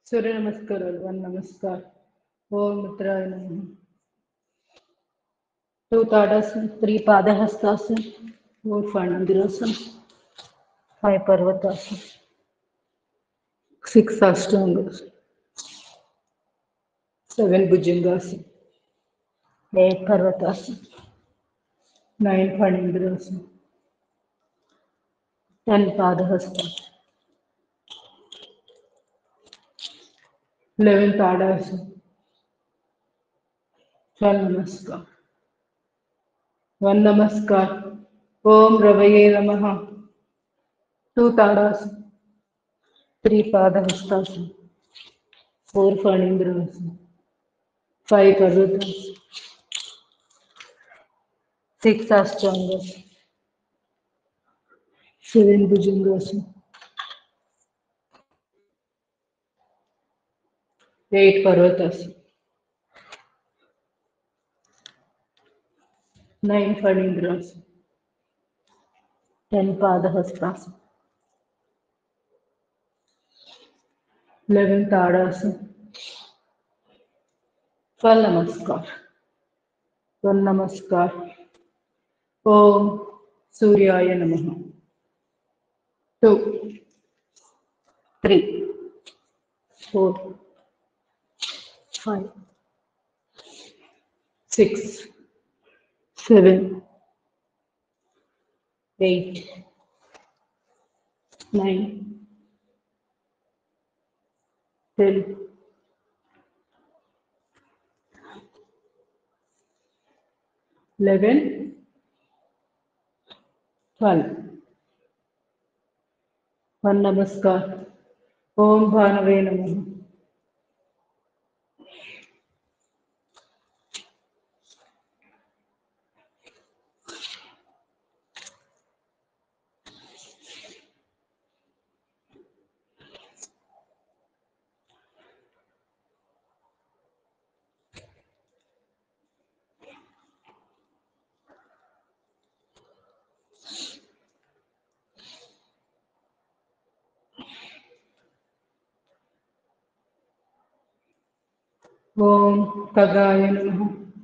सूर्य नमस्कार वन नमस्कार ओम मित्राय नमः two Tadasana three Padahastasana four फणंदिरासन five Parvatasana six Ashtanga seven Bhujangasana eight Parvatasana nine फणंदिरासन ten Padahastasana Eleven Tadasana. Twelve Namaskar. One Namaskar. Om Ravaye Namaha. Two Tadasana. Three Padahastasana. Four Phanindrasana. Five Parvatasana. Six Ashtangas. Seven Bhujangasana. Eight Parvatasana. Nine Phanindrasana. Ten Padahastasana. Eleven Tadasana. Twelve Namaskar. One Namaskar. Om Suryaya Namaha. Two. Three. Four. Five. Six. Seven. Eight. Nine. Ten. Eleven. Twelve. One Namaskar. Om Bhanave Namaha. ఓం ఖగాయ నమ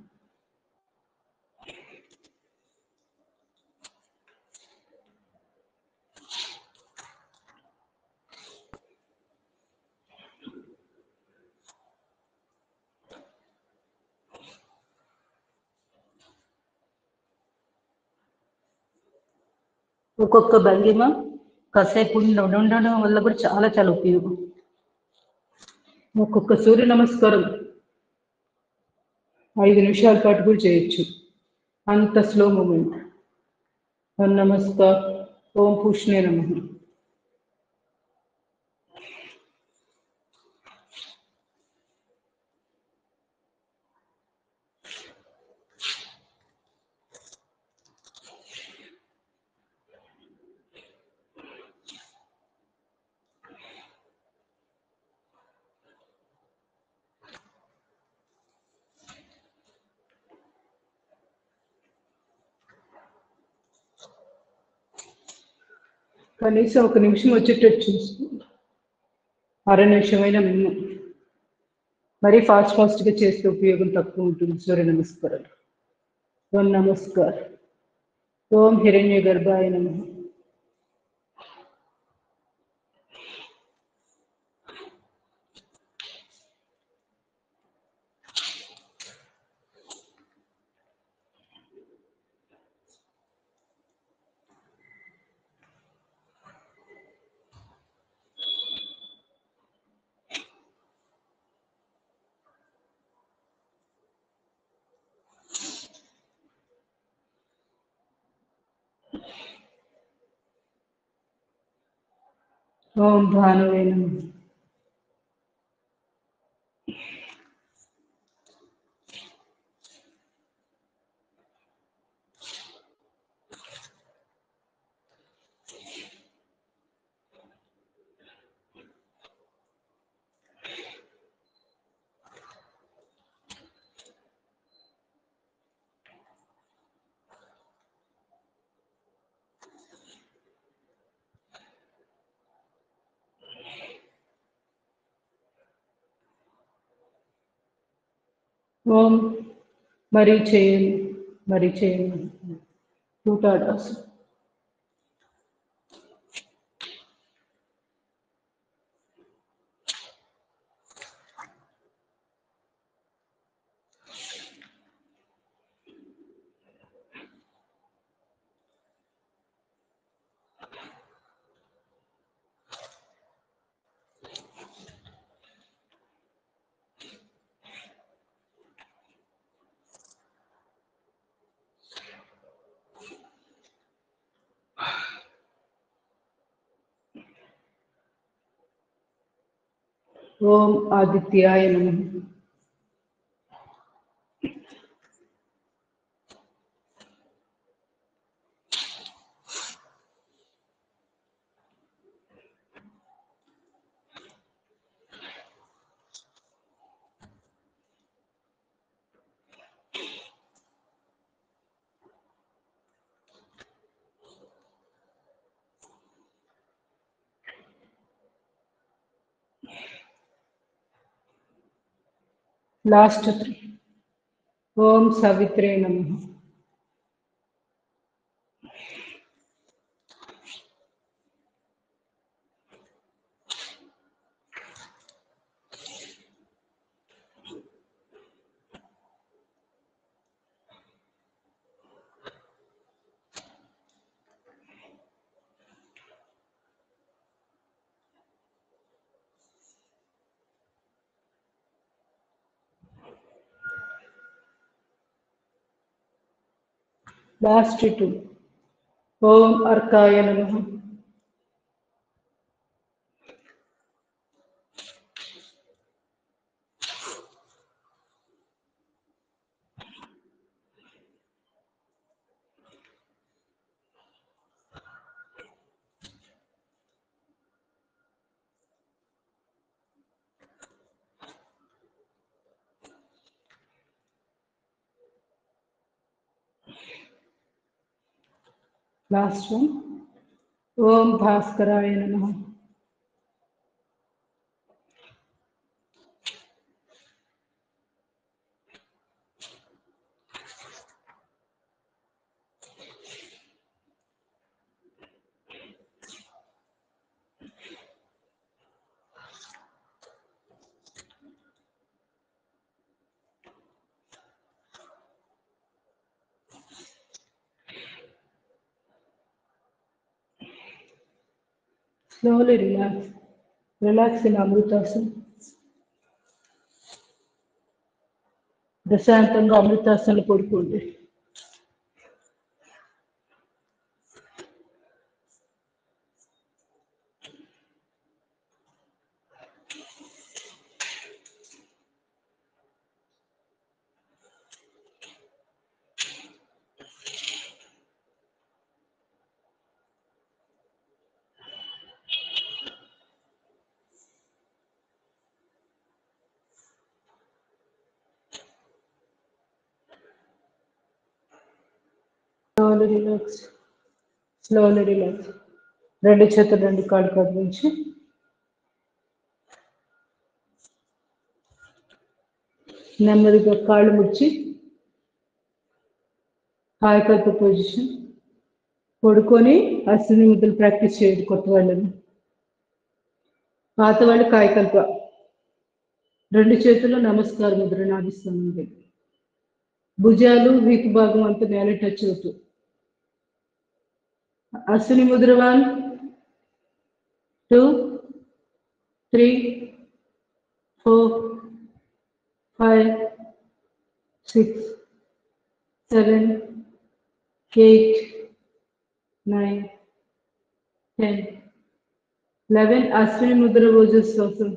ఒక్కొక్క భంగిమ కాసేపు ఉండ- ఉండడం వల్ల కూడా చాలా చాలా ఉపయోగం ఒక్కొక్క సూర్య నమస్కారం ఐదు నిమిషాల పాటు కూడా చేయొచ్చు అంత స్లో మూమెంట్ ఓం నమస్కార్ ఓం పుష్ణే నమ కనీసం ఒక నిమిషం వచ్చేటట్టు చూసుకోండి అర నిమిషమైనా మినిమం మరీ ఫాస్ట్ ఫాస్ట్గా చేస్తే ఉపయోగం తక్కువ ఉంటుంది సూర్య నమస్కారాలు ఓం నమస్కార్ ఓం హిరణ్య గర్భాయ నమ ఓం భానువే నమ ఓం మరి చేయను మరి చేయను టూటాడాస్ ఓం ఆదిత్యాయ నమ లాస్ట్ త్రీ ఓం సవిత్రే నమ లాస్ట్ టూ ఓం అర్కాయ నమ లాస్ట్ వన్ ఓం భాస్కరాయ నమ Slowly relax. Relax in Amritasana. ప్రశాంతంగా అమృతాసనలు పడుకోండి స్లోలీ రిలాక్స్ స్లోలీ రిలాక్స్ రెండు చేతులు రెండు కాళ్ళు కదిలించి నెమ్మదిగా కాళ్ళు ముడిచి కాయకల్ప పొజిషన్ పడుకొని అశ్విని ముద్రలు ప్రాక్టీస్ చేయండి కొత్త వాళ్ళని పాత వాళ్ళు కాయకల్ప రెండు చేతుల్లో నమస్కార ముద్ర నాదిస్తుంది భుజాలు వీపు భాగం అంతా నేల టచ్ అవుతూ Ashwini mudra one two three four five six seven eight nine ten eleven Ashwini mudra రోజు శ్వాసం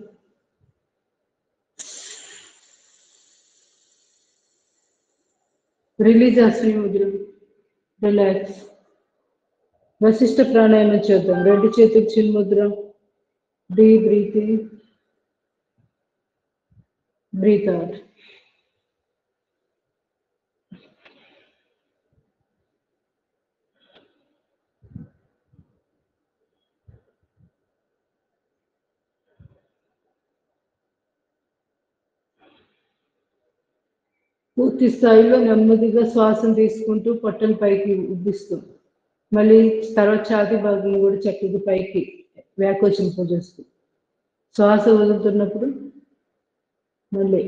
రిలీజ్ అశ్విని ముద్ర రిలాక్స్ వశిష్ట ప్రాణాయామం చేద్దాం రెండు చేతులు చిన్న ముద్ర డీప్ బ్రీతింగ్ బ్రీత్ అవుట్ పూర్తి స్థాయిలో నెమ్మదిగా శ్వాసను తీసుకుంటూ పొట్టను పైకి ఉబ్బిస్తూ మళ్ళీ తర్వాత ఛాతీ భాగం కూడా చక్కగా పైకి వ్యాకోచింపజేస్తూ శ్వాస వదులుతున్నప్పుడు మళ్ళీ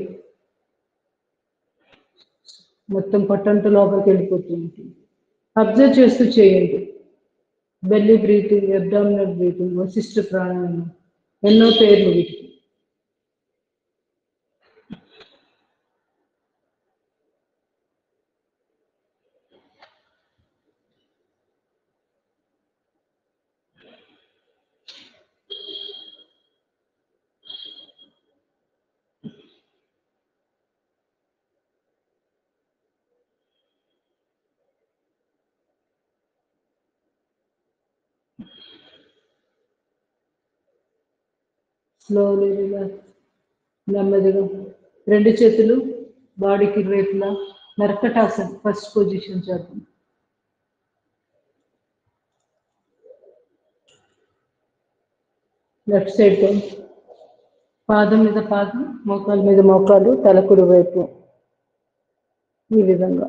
మొత్తం పొట్టంతా లోపలికి వెళ్ళిపోతూ ఉంటుంది అబ్జర్వ్ చేస్తూ చేయండి belly breathing abdominal breathing Vasishtha ప్రాణాయామం ఎన్నో పేర్లు వీటికి స్లోలీ రిలాక్స్ నెమ్మదిగా రెండు చేతులు బాడీకి వైపులా నర్కటాసన్ ఫస్ట్ పొజిషన్ చేద్దాం లెఫ్ట్ సైడ్ బెంచ్ పాదం మీద పాదం మోకాల మీద మోకాలు తలకుడి వైపు ఈ విధంగా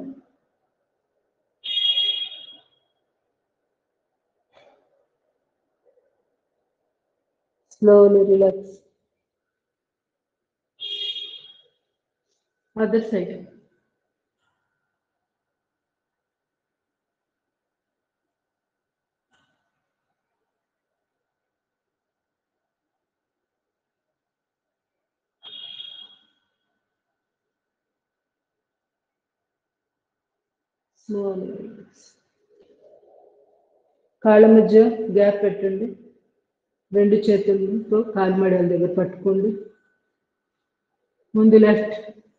slowly relax. Other side. Slowly relax. కాళ్ళ మధ్య గ్యాప్ పెట్టండి రెండు చేతులతో కాలిమడాల దగ్గర పట్టుకోండి ముందు లెఫ్ట్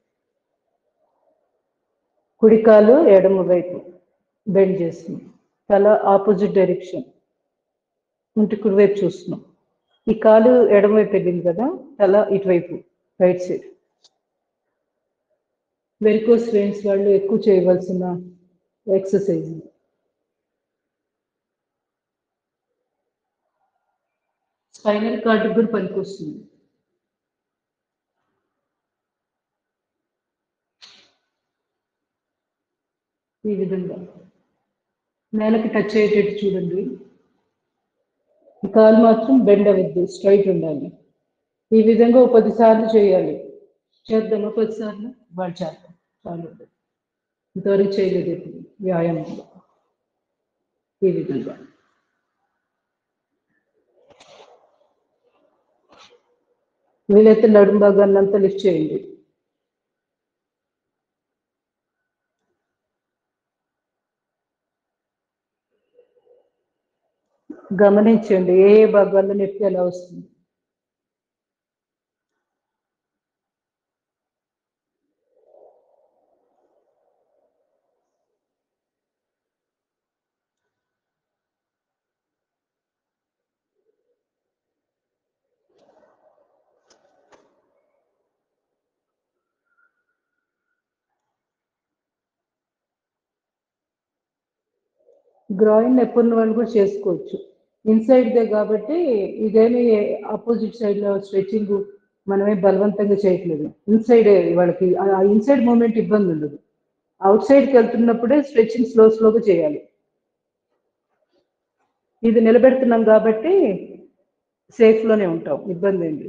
కుడి కాలు ఎడమ వైపు బెండ్ చేస్తున్నాం తల ఆపోజిట్ డైరెక్షన్ ఇంటి కుడి వైపు చూస్తున్నాం ఈ కాలు ఎడమ వైపు వెళ్ళింది కదా తల ఇటువైపు రైట్ సైడ్ వెరికోస్ వెయిన్స్ వాళ్ళు ఎక్కువ చేయవలసిన ఎక్సర్సైజ్ స్పైనల్ కార్డు కూడా పనికొస్తుంది ఈ విధంగా నేలకి టచ్ అయ్యేటట్టు చూడండి ఈ కాలు మాత్రం బెండ్ అవ్వద్దు స్ట్రైట్ ఉండాలి ఈ విధంగా ఒక పది సార్లు చేయాలి చేద్దామా పది సార్లు వాళ్ళు చేద్దాం చాలు ఇంతవరకు చేయలేదు ఇప్పుడు వ్యాయామంలో ఈ విధంగా వీలైతే నడుము భాగాన్ని అంతా లిఫ్ట్ చేయండి గమనించండి ఏ ఏ భాగాల్లో నొప్పి ఎలా వస్తుంది గ్రాయిన్ నొప్పి ఉన్న వాళ్ళు కూడా చేసుకోవచ్చు ఇన్సైడ్ దే కాబట్టి ఇదేమి ఆపోజిట్ సైడ్ లో స్ట్రెచింగ్ మనమే బలవంతంగా చేయట్లేదు ఇన్సైడ్ వాళ్ళకి ఆ ఇన్సైడ్ మూమెంట్ ఇబ్బంది ఉండదు అవుట్ సైడ్కి వెళ్తున్నప్పుడే స్ట్రెచింగ్ స్లో స్లోగా చేయాలి ఇది నిలబెడుతున్నాం కాబట్టి సేఫ్ లోనే ఉంటాం ఇబ్బంది ఏంటి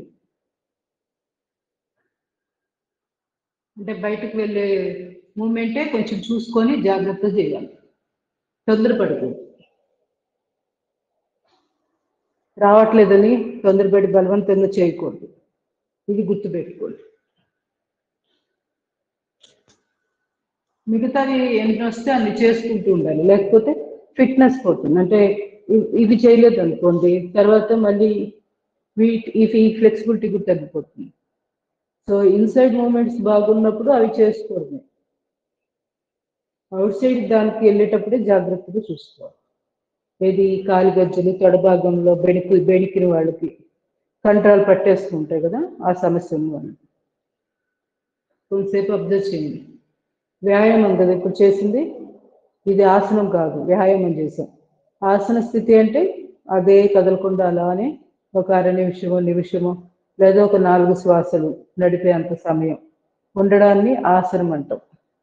అంటే బయటకు వెళ్ళే మూమెంటే కొంచెం చూసుకొని జాగ్రత్త చేయాలి తొందరపడకూడదు రావట్లేదని తొందరపడి బలవంతంగా చేయకూడదు ఇది గుర్తుపెట్టుకోండి మిగతావి ఎన్ని వస్తే అన్ని చేసుకుంటూ ఉండాలి లేకపోతే ఫిట్నెస్ పోతుంది అంటే ఇ- ఇవి చేయలేదు అనుకోండి తర్వాత మళ్ళీ వీటి ఈ ఫ్లెక్సిబిలిటీ కూడా తగ్గిపోతుంది సో ఇన్సైడ్ మూమెంట్స్ బాగున్నప్పుడు అవి చేసుకోవడమే అవుట్ సైడ్ దానికి వెళ్ళేటప్పుడే జాగ్రత్తగా చూసుకోవాలి ఏది కాలి గజ్జలు తొడ భాగంలో బెణికి బెణికిన వాళ్ళకి కంట్రోల్ పట్టేస్తుంటాయి కదా ఆ సమస్య ఉన్న వాళ్ళు కొంతసేపు అబ్జర్వ్ చేయండి వ్యాయామం కదా ఇప్పుడు చేసింది ఇది ఆసనం కాదు వ్యాయామం చేసాం ఆసన స్థితి అంటే అదే కదలకుండా అలానే ఒక అర నిమిషమో నిమిషమో లేదా ఒక నాలుగు శ్వాసలు నడిపే అంత సమయం ఉండడాన్ని ఆసనం అంటాం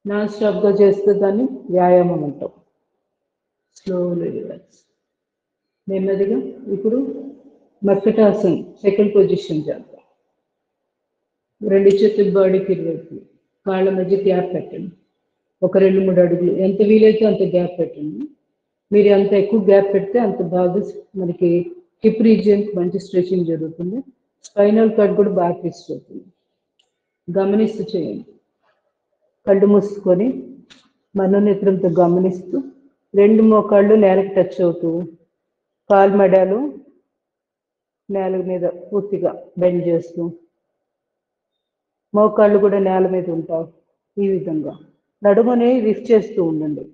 నాన్ స్టాప్గా చేస్తే దాన్ని వ్యాయామం అంటాం స్లోలీ రిలాక్స్ నెమ్మదిగా ఇప్పుడు మర్కటాసన్ సెకండ్ పొజిషన్ చేద్దాం రెండు చేతులు బాడీకి ఇరువైపు కాళ్ళ మధ్య గ్యాప్ పెట్టండి ఒక రెండు మూడు అడుగులు ఎంత వీలైతే అంత గ్యాప్ పెట్టండి మీరు ఎంత ఎక్కువ గ్యాప్ పెడితే అంత బాగా మనకి హిప్ రీజియన్ మంచి స్ట్రెచింగ్ జరుగుతుంది స్పైనల్ కట్ కూడా బాగా ట్విస్ట్ అవుతుంది గమనిస్తూ చేయండి కళ్ళు మూసుకొని మనోనేత్రంతో గమనిస్తూ రెండు మోకాళ్ళు నేలకు టచ్ అవుతూ కాలు మెడాలు నేల మీద పూర్తిగా బెండ్ చేస్తూ మోకాళ్ళు కూడా నేల మీద ఉంటావు ఈ విధంగా నడుముని లిఫ్ట్ చేస్తూ ఉండండి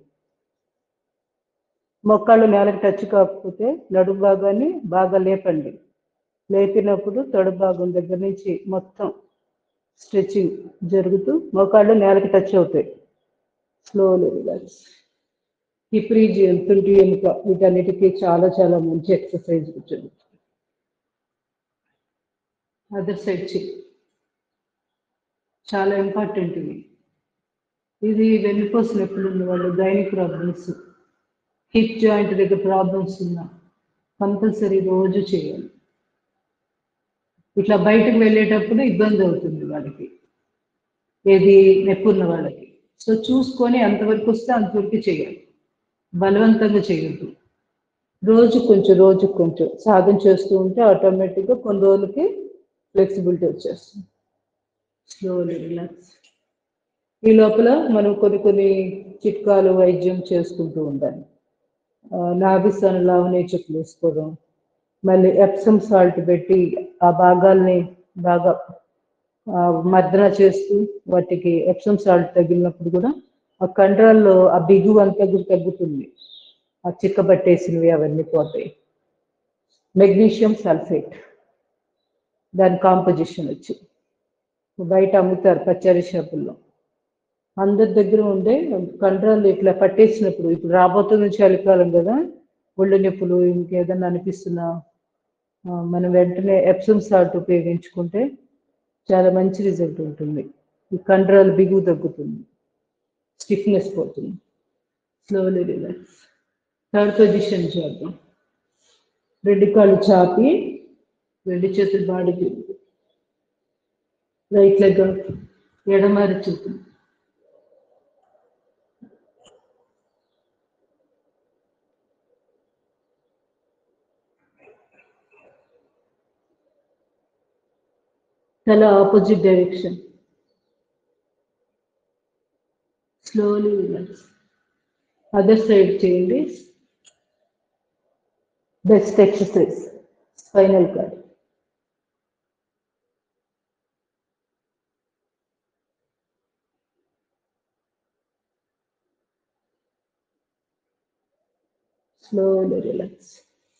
మొక్కలు నేలకు టచ్ కాకపోతే నడుము భాగాన్ని బాగా లేపండి లేపినప్పుడు తొడ భాగం దగ్గర నుంచి మొత్తం స్ట్రెచింగ్ జరుగుతూ మోకాళ్ళు నేలకు టచ్ అవుతాయి స్లోలీ రిలాక్స్ హిప్ రీజియన్ తుంటి ఎముక వీటన్నిటికీ చాలా చాలా మంచి ఎక్సర్సైజ్ జరుగుతుంది అదర్ సైడ్ చెక్ చాలా ఇంపార్టెంట్ ఇవి ఇది వెన్నుపోసిన నొప్పులు ఉన్న వాళ్ళు గైనిక్ ప్రాబ్లమ్స్ హిప్ జాయింట్ దగ్గర ప్రాబ్లమ్స్ ఉన్నా కంపల్సరీ రోజు చేయాలి ఇట్లా బయటకు వెళ్ళేటప్పుడు ఇబ్బంది అవుతుంది వాళ్ళకి ఏది నొప్పి ఉన్న వాళ్ళకి సో చూసుకొని ఎంతవరకు వస్తే అంతవరకు చేయాలి బలవంతంగా చేయొద్దు రోజు కొంచెం రోజు కొంచెం సాధన చేస్తూ ఉంటే ఆటోమేటిక్గా కొన్ని రోజులకి ఫ్లెక్సిబిలిటీ వచ్చేస్తుంది స్లోలీ రిలాక్స్ ఈ లోపల మనం కొన్ని కొన్ని చిట్కాలు వైద్యం చేసుకుంటూ ఉండాలి నాభిస్థానం లావనే చెప్పులు వేసుకోవడం మళ్ళీ ఎప్సమ్ సాల్ట్ పెట్టి ఆ భాగాల్ని బాగా ఆ, మర్దన చేస్తూ వాటికి ఎప్సమ్ సాల్ట్ తగిలినప్పుడు కూడా ఆ కండరాల్లో ఆ బిగువు అంతా కూడా తగ్గుతుంది ఆ చిక్కబట్టేసినవి అవన్నీ పోతాయి మెగ్నీషియం సల్ఫేట్ దాని కాంపోజిషన్ వచ్చి బయట అమ్ముతారు పచ్చరి షాపుల్లో అందరి దగ్గర ఉండే కండరాలు ఇట్లా పట్టేసినప్పుడు ఇప్పుడు రాబోతున్న చలికాలం కదా ఒళ్ళు నొప్పులు ఇంకేదన్నా అనిపిస్తున్నా ఆ, మనం వెంటనే ఎప్సమ్ సాల్ట్ ఉపయోగించుకుంటే చాలా మంచి రిజల్ట్ ఉంటుంది ఈ కండరాలు బిగువు తగ్గుతుంది స్టిఫ్నెస్ పోతుంది స్లోలీ రిలాక్స్ థర్డ్ పొజిషన్ చేద్దాం రెండు కాళ్ళు చాపి రెండు చేతులు బాడీకి రైట్ లెగ్ ఎడమారి చూపు తల opposite direction slowly relax other side చేయండి best exercise spinal cord slowly relax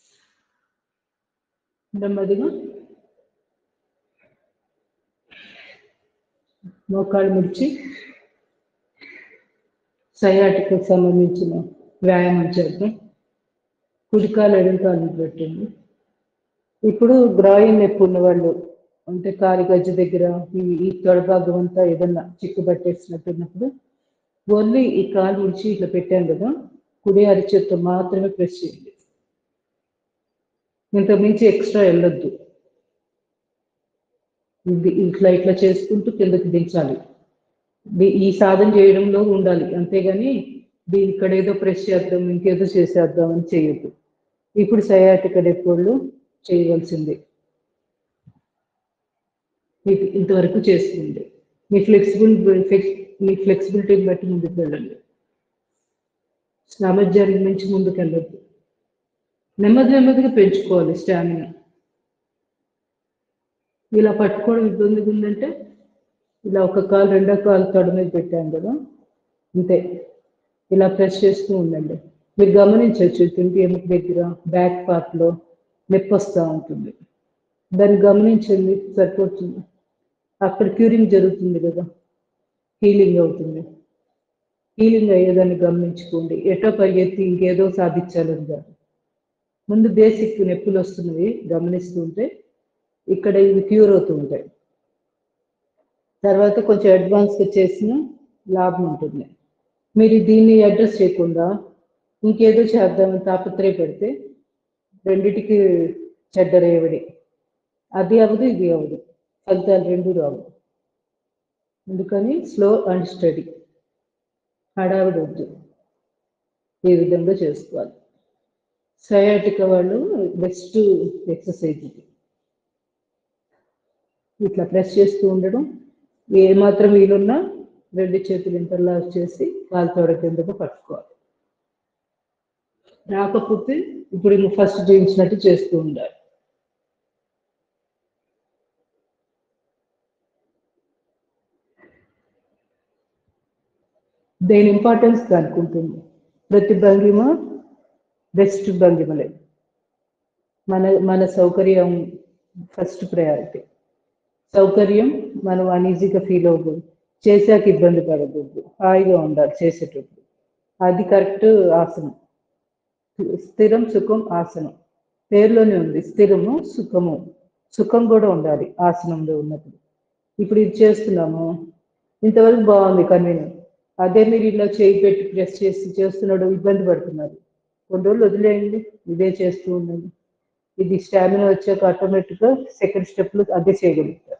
నెమ్మదిగా మోకాళ్ళు ముడిచి సయాటికి సంబంధించిన వ్యాయామం చేద్దాం కుడికాలు ఎడంకాలు పెట్టండి ఇప్పుడు గ్రాయిన్ నొప్పి ఉన్న వాళ్ళు అంటే కాలి గజ్జ దగ్గర ఈ ఈ తొడభాగం అంతా ఏదన్నా చిక్కు పట్టేసినట్టు ఉన్నప్పుడు ఓన్లీ ఈ కాలు ముడిచి ఇట్లా పెట్టాం కదా కుడి అరిచేత్తో మాత్రమే ప్రెస్ చేయండి ఇంత మించి ఎక్స్ట్రా వెళ్ళొద్దు ఇది ఇట్లా ఇట్లా చేసుకుంటూ కిందకి దించాలి ది- ఈ సాధన చేయడంలో ఉండాలి అంతేగాని దీని ఇక్కడ ఏదో ప్రెస్ చేద్దాం ఇంకేదో చేసేద్దాం అని చేయొద్దు ఇప్పుడు సయాటిక డెపోళ్ళు చేయవలసింది మీకు ఇంతవరకు చేస్తుంది మీ ఫ్లెక్సిబుల్ మీ ఫ్లెక్సిబిలిటీని బట్టి ముందుకు వెళ్ళండి సామర్థ్యానికి మించి ముందుకు వెళ్ళొద్దు నెమ్మది నెమ్మదిగా పెంచుకోవాలి స్టామినా ఇలా పట్టుకోవడం ఇబ్బందిగా ఉందంటే ఇలా ఒక కాలు రెండో కాలు తొడ మీద పెట్టాను కదా అంతే ఇలా ప్రెస్ చేస్తూ ఉండండి మీరు గమనించవచ్చు తింటి ఎముక దగ్గర బ్యాక్ పార్ట్లో నొప్పి వస్తూ ఉంటుంది దాన్ని గమనించండి సరిపోతుంది అక్కడ క్యూరింగ్ జరుగుతుంది కదా హీలింగ్ అవుతుంది హీలింగ్ అయ్యేదాన్ని గమనించుకోండి ఎటో పరిగెత్తి ఇంకేదో సాధించాలని కాదు ముందు బేసిక్ నొప్పులు వస్తున్నవి గమనిస్తుంటే ఇక్కడ ఇవి క్యూర్ అవుతూ ఉంటాయి తర్వాత కొంచెం అడ్వాన్స్గా చేసిన లాభం ఉంటుంది మీరు దీన్ని అడ్రస్ చేయకుండా ఇంకేదో చేద్దామని తాపత్రయపడితే రెండిటికి చెడ్డ రేవడి అది అవ్వదు ఇది అవ్వదు ఫలితాలు రెండు రావు అందుకని స్లో అండ్ స్టడీ హడావిడి వద్దు ఈ విధంగా చేసుకోవాలి సయాటిక వాళ్ళు బెస్ట్ ఎక్సర్సైజ్ ఇది ఇట్లా ప్రెస్ చేస్తూ ఉండడం ఏ మాత్రం వీలున్నా రెండు చేతులు ఇంటర్లాక్ చేసి కాలు తోడ కిందకు పట్టుకోవాలి రాకపోతే ఇప్పుడు ఫస్ట్ చేయించినట్టు చేస్తూ ఉండాలి దేని ఇంపార్టెన్స్ దానికి ఉంటుంది ప్రతి భంగిమ బెస్ట్ భంగిమలే మన మన సౌకర్యం ఫస్ట్ ప్రయారిటీ సౌకర్యం మనం అనీజీగా ఫీల్ అవ్వకూడదు చేశాక ఇబ్బంది పడకూడదు హాయిగా ఉండాలి చేసేటప్పుడు అది కరెక్ట్ ఆసనం స్థిరం సుఖం ఆసనం పేరులోనే ఉంది స్థిరము సుఖము సుఖం కూడా ఉండాలి ఆసనంలో ఉన్నప్పుడు ఇప్పుడు ఇది చేస్తున్నాము ఇంతవరకు బాగుంది కన్వీనియంట్ అదే మీరు ఇలా చేయి పెట్టి ప్రెస్ చేసి చేస్తున్నాడు ఇబ్బంది పడుతున్నారు కొన్ని రోజులు వదిలేయండి ఇదే చేస్తూ ఉండండి ఇది స్టామినా వచ్చాక ఆటోమేటిక్గా సెకండ్ స్టెప్లో అదే చేయగలుగుతారు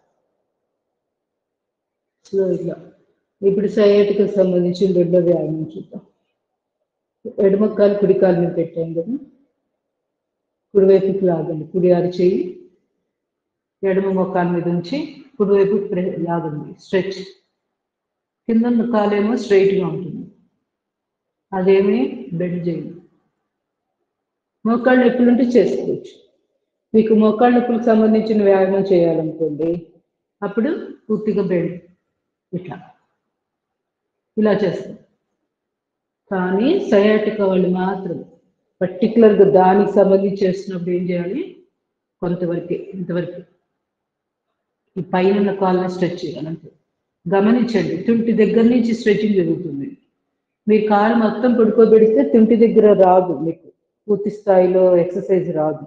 సో ఇలా ఇప్పుడు సయాటికి సంబంధించి రెండో వ్యాయామం చూద్దాం ఎడమ కాలు కుడి కాలు మీద పెట్టాం కదా కుడివైపుకి లాగండి కుడి ఆరు చేయి ఎడమ మొక్కాల మీద ఉంచి కుడివైపు లాగండి స్ట్రెచ్ కింద ఉన్న కాలేమో స్ట్రైట్గా ఉంటుంది అదేమి బెండ్ చేయండి మోకాళ్ళ నొప్పులు ఉంటే చేసుకోవచ్చు మీకు మోకాళ్ళ నొప్పులకు సంబంధించిన వ్యాయామం చేయాలనుకోండి అప్పుడు పూర్తిగా బెండ్ ఇట్లా ఇలా చేస్తాం కానీ సయాటిక వాళ్ళు మాత్రం పర్టికులర్గా దానికి సంబంధించి చేస్తున్నప్పుడు ఏం చేయాలి కొంతవరకే ఇంతవరకు ఈ పైన కాళ్ళని స్ట్రెచ్ చేయాలంటే గమనించండి తుంటి దగ్గర నుంచి స్ట్రెచింగ్ జరుగుతుంది మీరు కాలు మొత్తం పడుకోబెడితే తుంటి దగ్గర రాదు మీకు పూర్తి స్థాయిలో ఎక్సర్సైజ్ రాదు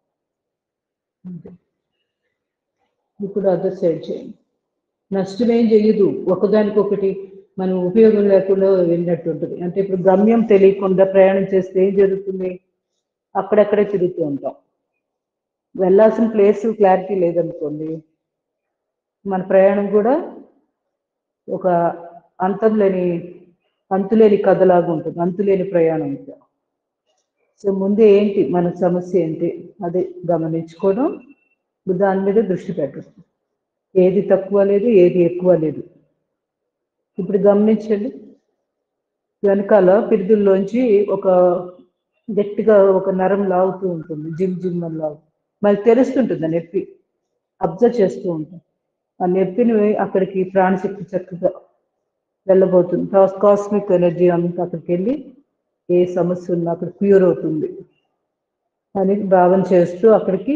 ఇప్పుడు అదర్ సైడ్ చేయండి నష్టం ఏం చెయ్యదు ఒకదానికొకటి మనం ఉపయోగం లేకుండా వెళ్ళినట్టు ఉంటుంది అంటే ఇప్పుడు గమ్యం తెలియకుండా ప్రయాణం చేస్తే ఏం జరుగుతుంది అక్కడక్కడే తిరుగుతూ ఉంటాం వెళ్ళాల్సిన ప్లేస్ క్లారిటీ లేదనుకోండి మన ప్రయాణం కూడా ఒక అంతం లేని అంతులేని కథలాగా ఉంటుంది అంతులేని ప్రయాణం ఇంకా సో ముందే ఏంటి మన సమస్య ఏంటి అది గమనించుకోవడం దాని మీద దృష్టి పెట్టడం ఏది తక్కువ లేదు ఏది ఎక్కువ లేదు ఇప్పుడు గమనించండి వెనకాల పిరుదుల్లోంచి ఒక గట్టిగా ఒక నరం లాగుతూ ఉంటుంది జిమ్ జిమ్ అని లాగు మరి తెలుస్తుంటుంది ఆ నొప్పి అబ్జర్వ్ చేస్తూ ఉంటాం ఆ నొప్పిని అక్కడికి ప్రాణశక్తి చక్కగా వెళ్ళబోతుంది కాస్మిక్ ఎనర్జీ అంతా అక్కడికి వెళ్ళి ఏ సమస్య ఉన్నా అక్కడ క్యూర్ అవుతుంది అని భావన చేస్తూ అక్కడికి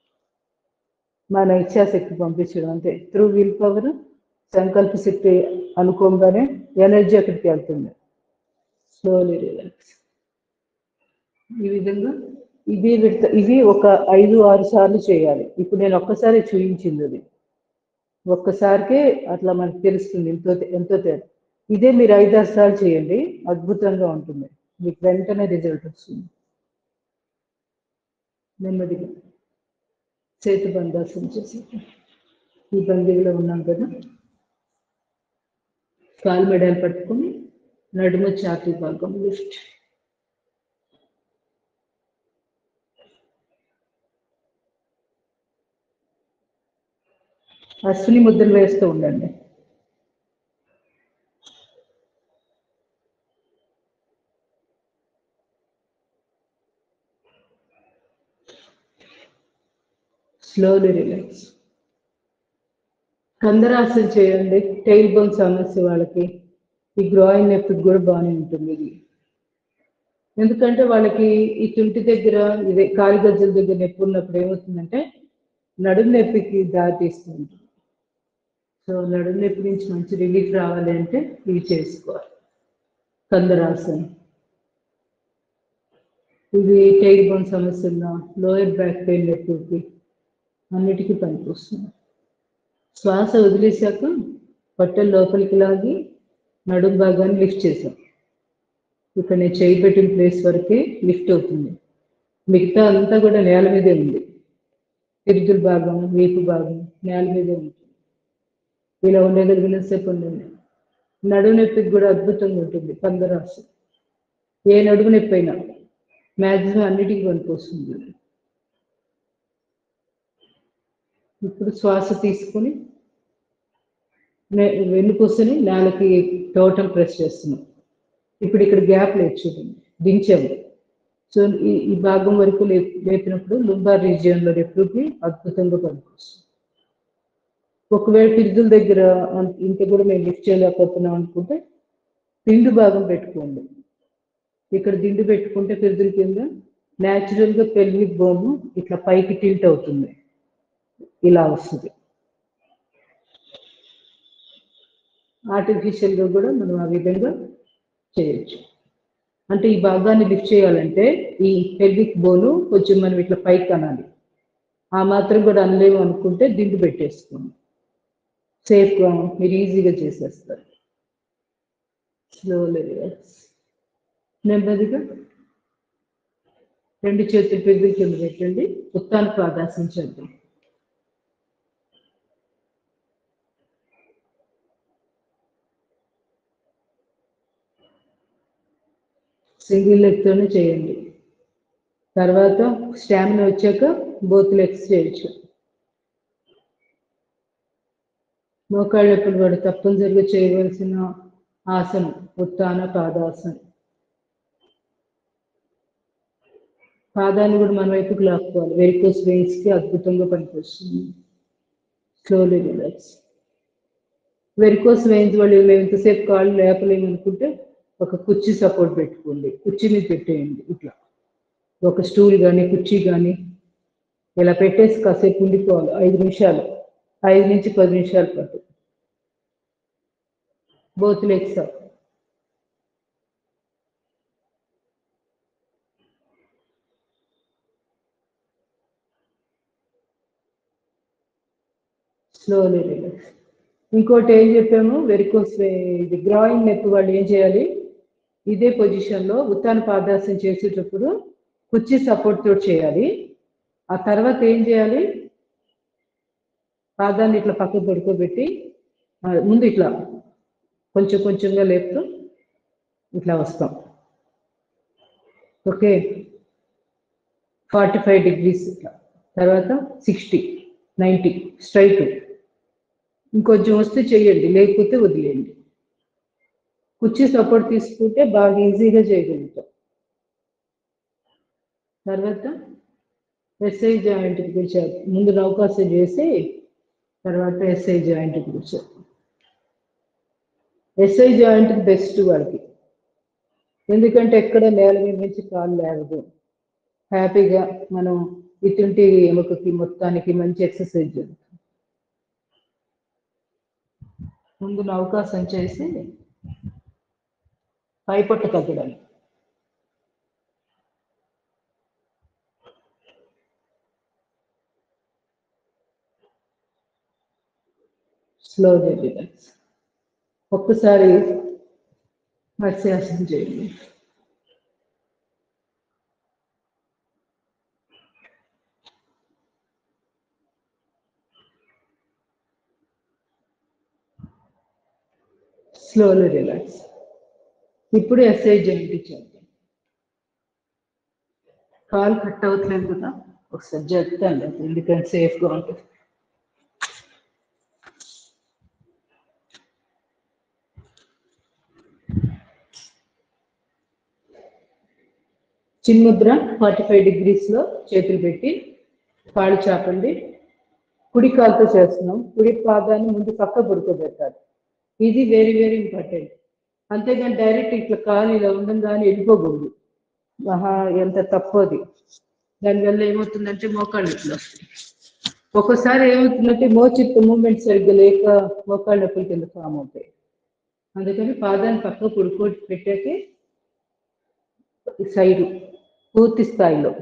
మన ఇచ్ఛాశక్తి పంపించడం అంతే త్రూ విల్ పవర్ సంకల్ప శక్తి అనుకోగానే ఎనర్జీ అక్కడికి వెళ్తుంది స్లోలీ రిలాక్స్ ఈ విధంగా ఇది విడత ఇవి ఒక ఐదు ఆరు సార్లు చేయాలి ఇప్పుడు నేను ఒక్కసారి చూపించింది అది ఒక్కసారికే అట్లా మనకు తెలుస్తుంది ఎంతో ఎంతో తేడా ఇదే మీరు ఐదు ఆరు సార్లు చేయండి అద్భుతంగా ఉంటుంది మీకు వెంటనే రిజల్ట్ వస్తుంది నెమ్మదిగా చేతి బంధాసం చేసి ఈ బందీలో ఉన్నాం కదా కాలు మెడలు పట్టుకొని నడుమ ఛాతీ భాగం లిఫ్ట్ అశ్విని ముద్రలు వేస్తూ ఉండండి స్లోలీ రిలాక్స్ కందరాసన చేయండి టైల్ బోన్ సమస్య వాళ్ళకి ఈ గ్రోయిన్ నొప్పికి కూడా బాగానే ఉంటుంది ఇది ఎందుకంటే వాళ్ళకి ఈ తుంటి దగ్గర ఇదే కాలి గజ్జల దగ్గర నొప్పి ఉన్నప్పుడు ఏమవుతుందంటే నడుము నొప్పికి దారి తీస్తూ ఉంటుంది సో నడుము నొప్పి నుంచి మంచి రిలీఫ్ రావాలి అంటే ఇవి చేసుకోవాలి కందరాసన ఇది టైల్ బోన్ సమస్య ఉన్న లోయర్ బ్యాక్ పెయిన్ నొప్పికి అన్నిటికీ పనికి వస్తుంది శ్వాస వదిలేశాక పొట్టలు లోపలికి లాగి నడుం భాగాన్ని లిఫ్ట్ చేసాం ఇక్కడ నేను చేయి పెట్టిన ప్లేస్ వరకే లిఫ్ట్ అవుతుంది మిగతా అంతా కూడా నేల మీదే ఉంది పిరుదుల భాగం వీపు భాగం నేల మీదే ఉంటుంది ఇలా ఉండగలిగిన సేపు ఉండండి నడుము నొప్పికి కూడా అద్భుతంగా ఉంటుంది పందరాసు ఏ నడుము నొప్పి అయినా మ్యాక్సిమం అన్నిటికీ పనికొస్తుంది ఇప్పుడు శ్వాస తీసుకొని వెన్నుపూసని నేలకి టోటల్ ప్రెస్ చేస్తున్నాం ఇప్పుడు ఇక్కడ గ్యాప్ లేదు చూడండి దించాము సో ఈ ఈ భాగం వరకు లే లేపినప్పుడు లుంబార్ రీజియన్లో ఎప్పుడుకి అద్భుతంగా పనికొస్తుంది ఒకవేళ పిరుదుల దగ్గర అంత- ఇంత కూడా మేము లిఫ్ట్ చేయలేకపోతున్నాం అనుకుంటే దిండు భాగం పెట్టుకోండి ఇక్కడ దిండు పెట్టుకుంటే పిరుదుల కింద న్యాచురల్గా పెల్విక్ బోన్ ఇట్లా పైకి టిల్ట్ అవుతుంది ఇలా వస్తుంది ఆర్టిఫిషియల్గా కూడా మనం ఆ విధంగా చేయొచ్చు అంటే ఈ భాగాన్ని లిఫ్ట్ చేయాలంటే ఈ పెల్విక్ బోను కొంచెం మనం ఇట్లా పైకి అనాలి ఆ మాత్రం కూడా అనలేము అనుకుంటే దిండు పెట్టేసుకోండి సేఫ్గా మీరు ఈజీగా చేసేస్తారు స్లోలీ రిలాక్స్ నెమ్మదిగా రెండు చేతులు పెద్దల కింద పెట్టండి ఉత్తాన ప్రాదాసం చేద్దాం సింగిల్ లెగ్తోనే చేయండి తర్వాత స్టామినా వచ్చాక బోత్ లెగ్స్ చేయొచ్చు మోకాళ్ళ ఎప్పుడు కూడా తప్పనిసరిగా చేయవలసిన ఆసనం ఉత్తాన పాదాసనం పాదాన్ని కూడా మన వైపుకి లాక్కోవాలి వెరికోస్ వెయిన్స్ కి అద్భుతంగా పనికొస్తుంది స్లోలీ రిలాక్స్ వెరికోస్ వెయిన్స్ వాళ్ళు మేము ఇంతసేపు కాళ్ళు లేపలేము అనుకుంటే ఒక కుర్చీ సపోర్ట్ పెట్టుకోండి కుర్చీ మీద పెట్టేయండి ఇట్లా ఒక స్టూల్ కానీ కుర్చీ కానీ ఇలా పెట్టేసి కాసేపు ఉండిపోవాలి ఐదు నిమిషాలు ఐదు నుంచి పది నిమిషాల పాటు both legs up slowly relax ఇంకోటి ఏం చెప్పాము వెరికోస్ ఇది గ్రాయింగ్ నొప్పి వాళ్ళు ఏం చేయాలి ఇదే పొజిషన్లో ఉత్తాన పాదాసనం చేసేటప్పుడు కుర్చీ సపోర్ట్ తోటి చేయాలి ఆ తర్వాత ఏం చేయాలి పాదాన్ని ఇట్లా పక్కకు పడుకోబెట్టి ఆ, ముందు ఇట్లా కొంచెం కొంచెంగా లేపుతూ ఇట్లా వస్తాం ఓకే ఫార్టీ ఫైవ్ డిగ్రీస్ ఇట్లా తర్వాత సిక్స్టీ నైంటీ స్ట్రైట్ ఇంకొంచెం వస్తే చెయ్యండి లేకపోతే వదిలేయండి కుర్చీ సపోర్ట్ తీసుకుంటే బాగా ఈజీగా చేయగలుగుతాం తర్వాత ఎస్ఐ జాయింట్ కూర్చోదు ముందు నౌకాసం చేసి తర్వాత ఎస్ఐ జాయింట్ కూర్చో ఎస్ఐ జాయింట్ బెస్ట్ వాడికి ఎందుకంటే ఎక్కడ నేల మీద నుంచి కాలు లేవదు హ్యాపీగా మనం ఇటువంటి ఎముకకి మొత్తానికి మంచి ఎక్సర్సైజ్ జరుగుతుంది ముందు నౌకాసం చేసి పైపట్టు తగ్గడం స్లో రిలాక్స్ ఒక్కసారి మత్స్యాసనం చేయండి స్లోలీ రిలాక్స్ ఇప్పుడు ఎస్ఐ జాయింట్ చేద్దాం కాలు కట్ అవుతలేదు కదా ఒకసారి చెప్తాను ఎందుకంటే సేఫ్గా ఉంటుంది చిన్ముద్ర ఫార్టీ ఫైవ్ డిగ్రీస్లో చేతులు పెట్టి కాళ్ళు చాపండి కుడి కాలుతో చేస్తున్నాం కుడి పాదాన్ని ముందు పక్క పడుకోబెట్టాలి ఇది వెరీ వెరీ ఇంపార్టెంట్ అంతేగాని డైరెక్ట్ ఇట్లా కాలు ఇలా ఉండంగానే వెళ్ళిపోకూడదు ఆహా ఎంత తప్పది దానివల్ల ఏమవుతుందంటే మోకాళ్ళు ఇట్లా వస్తాయి ఒక్కోసారి ఏమవుతుందంటే మోచిత్త మూమెంట్ సరిగ్గా లేక మోకాళ్ళ నొప్పులు కింద ఫామ్ అవుతాయి అందుకని పాదాన్ని పక్క పడుకో పెట్టాకే సైడు పూర్తి స్థాయిలో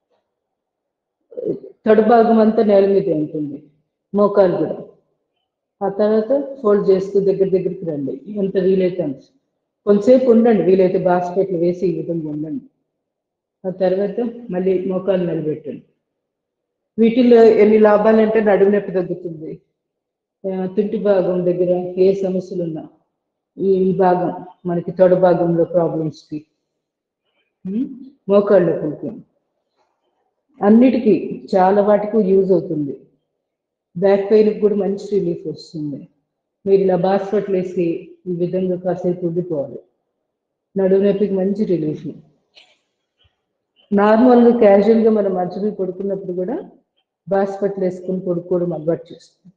తడు భాగం అంతా నేల మీద ఉంటుంది మోకాలు కూడా ఆ తర్వాత ఫోల్డ్ చేస్తూ దగ్గర దగ్గరికి రండి ఎంత వీలైతే అంత కొంతసేపు ఉండండి వీలైతే బాస్కెట్లు వేసి ఈ విధంగా ఉండండి ఆ తర్వాత మళ్ళీ మోకాలు నిలబెట్టండి వీటిల్లో ఎన్ని లాభాలు అంటే నడుము నొప్పి తగ్గుతుంది ఆ, తుంటి భాగం దగ్గర ఏ సమస్యలు ఉన్నా ఈ భాగం మనకి తొడ భాగంలో ప్రాబ్లమ్స్కి మోకాళ్ళ నొప్పులకి అన్నిటికీ చాలా వాటికి యూజ్ అవుతుంది బ్యాక్ పెయిన్కి కూడా మంచి రిలీఫ్ వస్తుంది మీరు ఇలా బాస్కెట్లు వేసి ఈ విధంగా కాసేపు ఉండిపోవాలి నడుము నొప్పికి మంచి రిలీఫ్ నార్మల్గా క్యాజువల్గా మనం మర్చిపోయి పడుకున్నప్పుడు కూడా బాస్కెట్లు వేసుకొని పడుకోవడం అలవాటు చేస్తుంది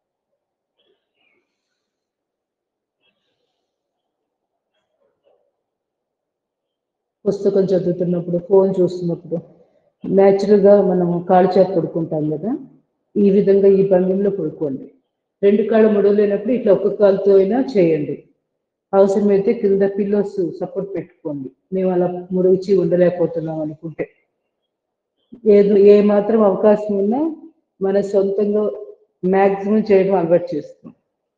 పుస్తకం చదువుతున్నప్పుడు ఫోన్ చూస్తున్నప్పుడు న్యాచురల్గా మనం కాళ్ళు చేత పడుకుంటాం కదా ఈ విధంగా ఈ భంగిమలో పడుకోండి రెండు కాళ్ళు ముడవలేనప్పుడు ఇట్లా ఒక్క కాలుతో అయినా చేయండి అవసరమైతే కింద పిల్లోస్ సపోర్ట్ పెట్టుకోండి మేము అలా ముడిచి ఉండలేకపోతున్నాం అనుకుంటే ఏదో ఏ మాత్రం అవకాశం ఉన్నా మన సొంతంగా మ్యాక్సిమం చేయడం అలవాటు చేస్తాం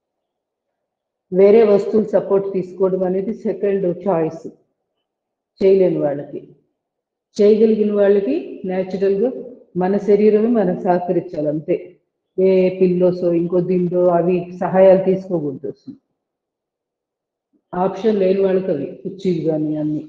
వేరే వస్తువులు సపోర్ట్ తీసుకోవడం అనేది సెకండ్ చాయిస్ చేయలేని వాళ్ళకి చేయగలిగిన వాళ్ళకి న్యాచురల్గా మన శరీరమే మనం సహకరించాలి అంతే ఏ పిల్లోసో ఇంకో దిండో అవి సహాయాలు తీసుకోకూడదు అసలు ఆప్షన్ లేని వాళ్ళకి అవి కుర్చీలు కానీ అన్ని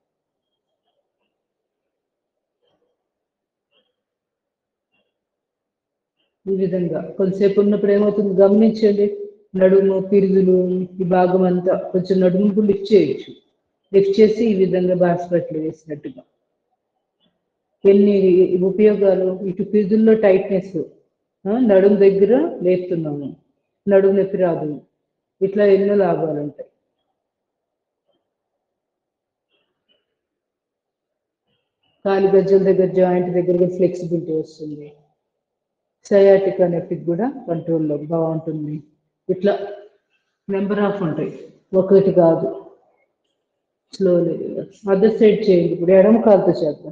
ఈ విధంగా కొంతసేపు ఉన్నప్పుడు ఏమవుతుంది గమనించండి నడుము పిరుదులు ఈ భాగం అంతా కొంచెం నడుముకు లిఫ్ట్ చేయొచ్చు లిఫ్ట్ చేసి ఈ విధంగా బాస్కెట్లు వేసినట్టుగా ఎన్ని ఉపయోగాలు ఇటు పిరుదుల్లో టైట్నెస్ నడుము దగ్గర లేపుతున్నాము నడుము నొప్పి రాదు ఇట్లా ఎన్నో లాభాలు ఉంటాయి కాలి గజ్జల దగ్గర జాయింట్ దగ్గర ఫ్లెక్సిబిలిటీ వస్తుంది సయాటిక్ నొప్పికి కూడా కంట్రోల్లో బాగుంటుంది ఇట్లా నెంబర్ ఆఫ్ ఉంటాయి ఒకటి కాదు స్లోలీ అదర్ సైడ్ చేయండి ఇప్పుడు ఎడమ కాలుతో చేద్దాం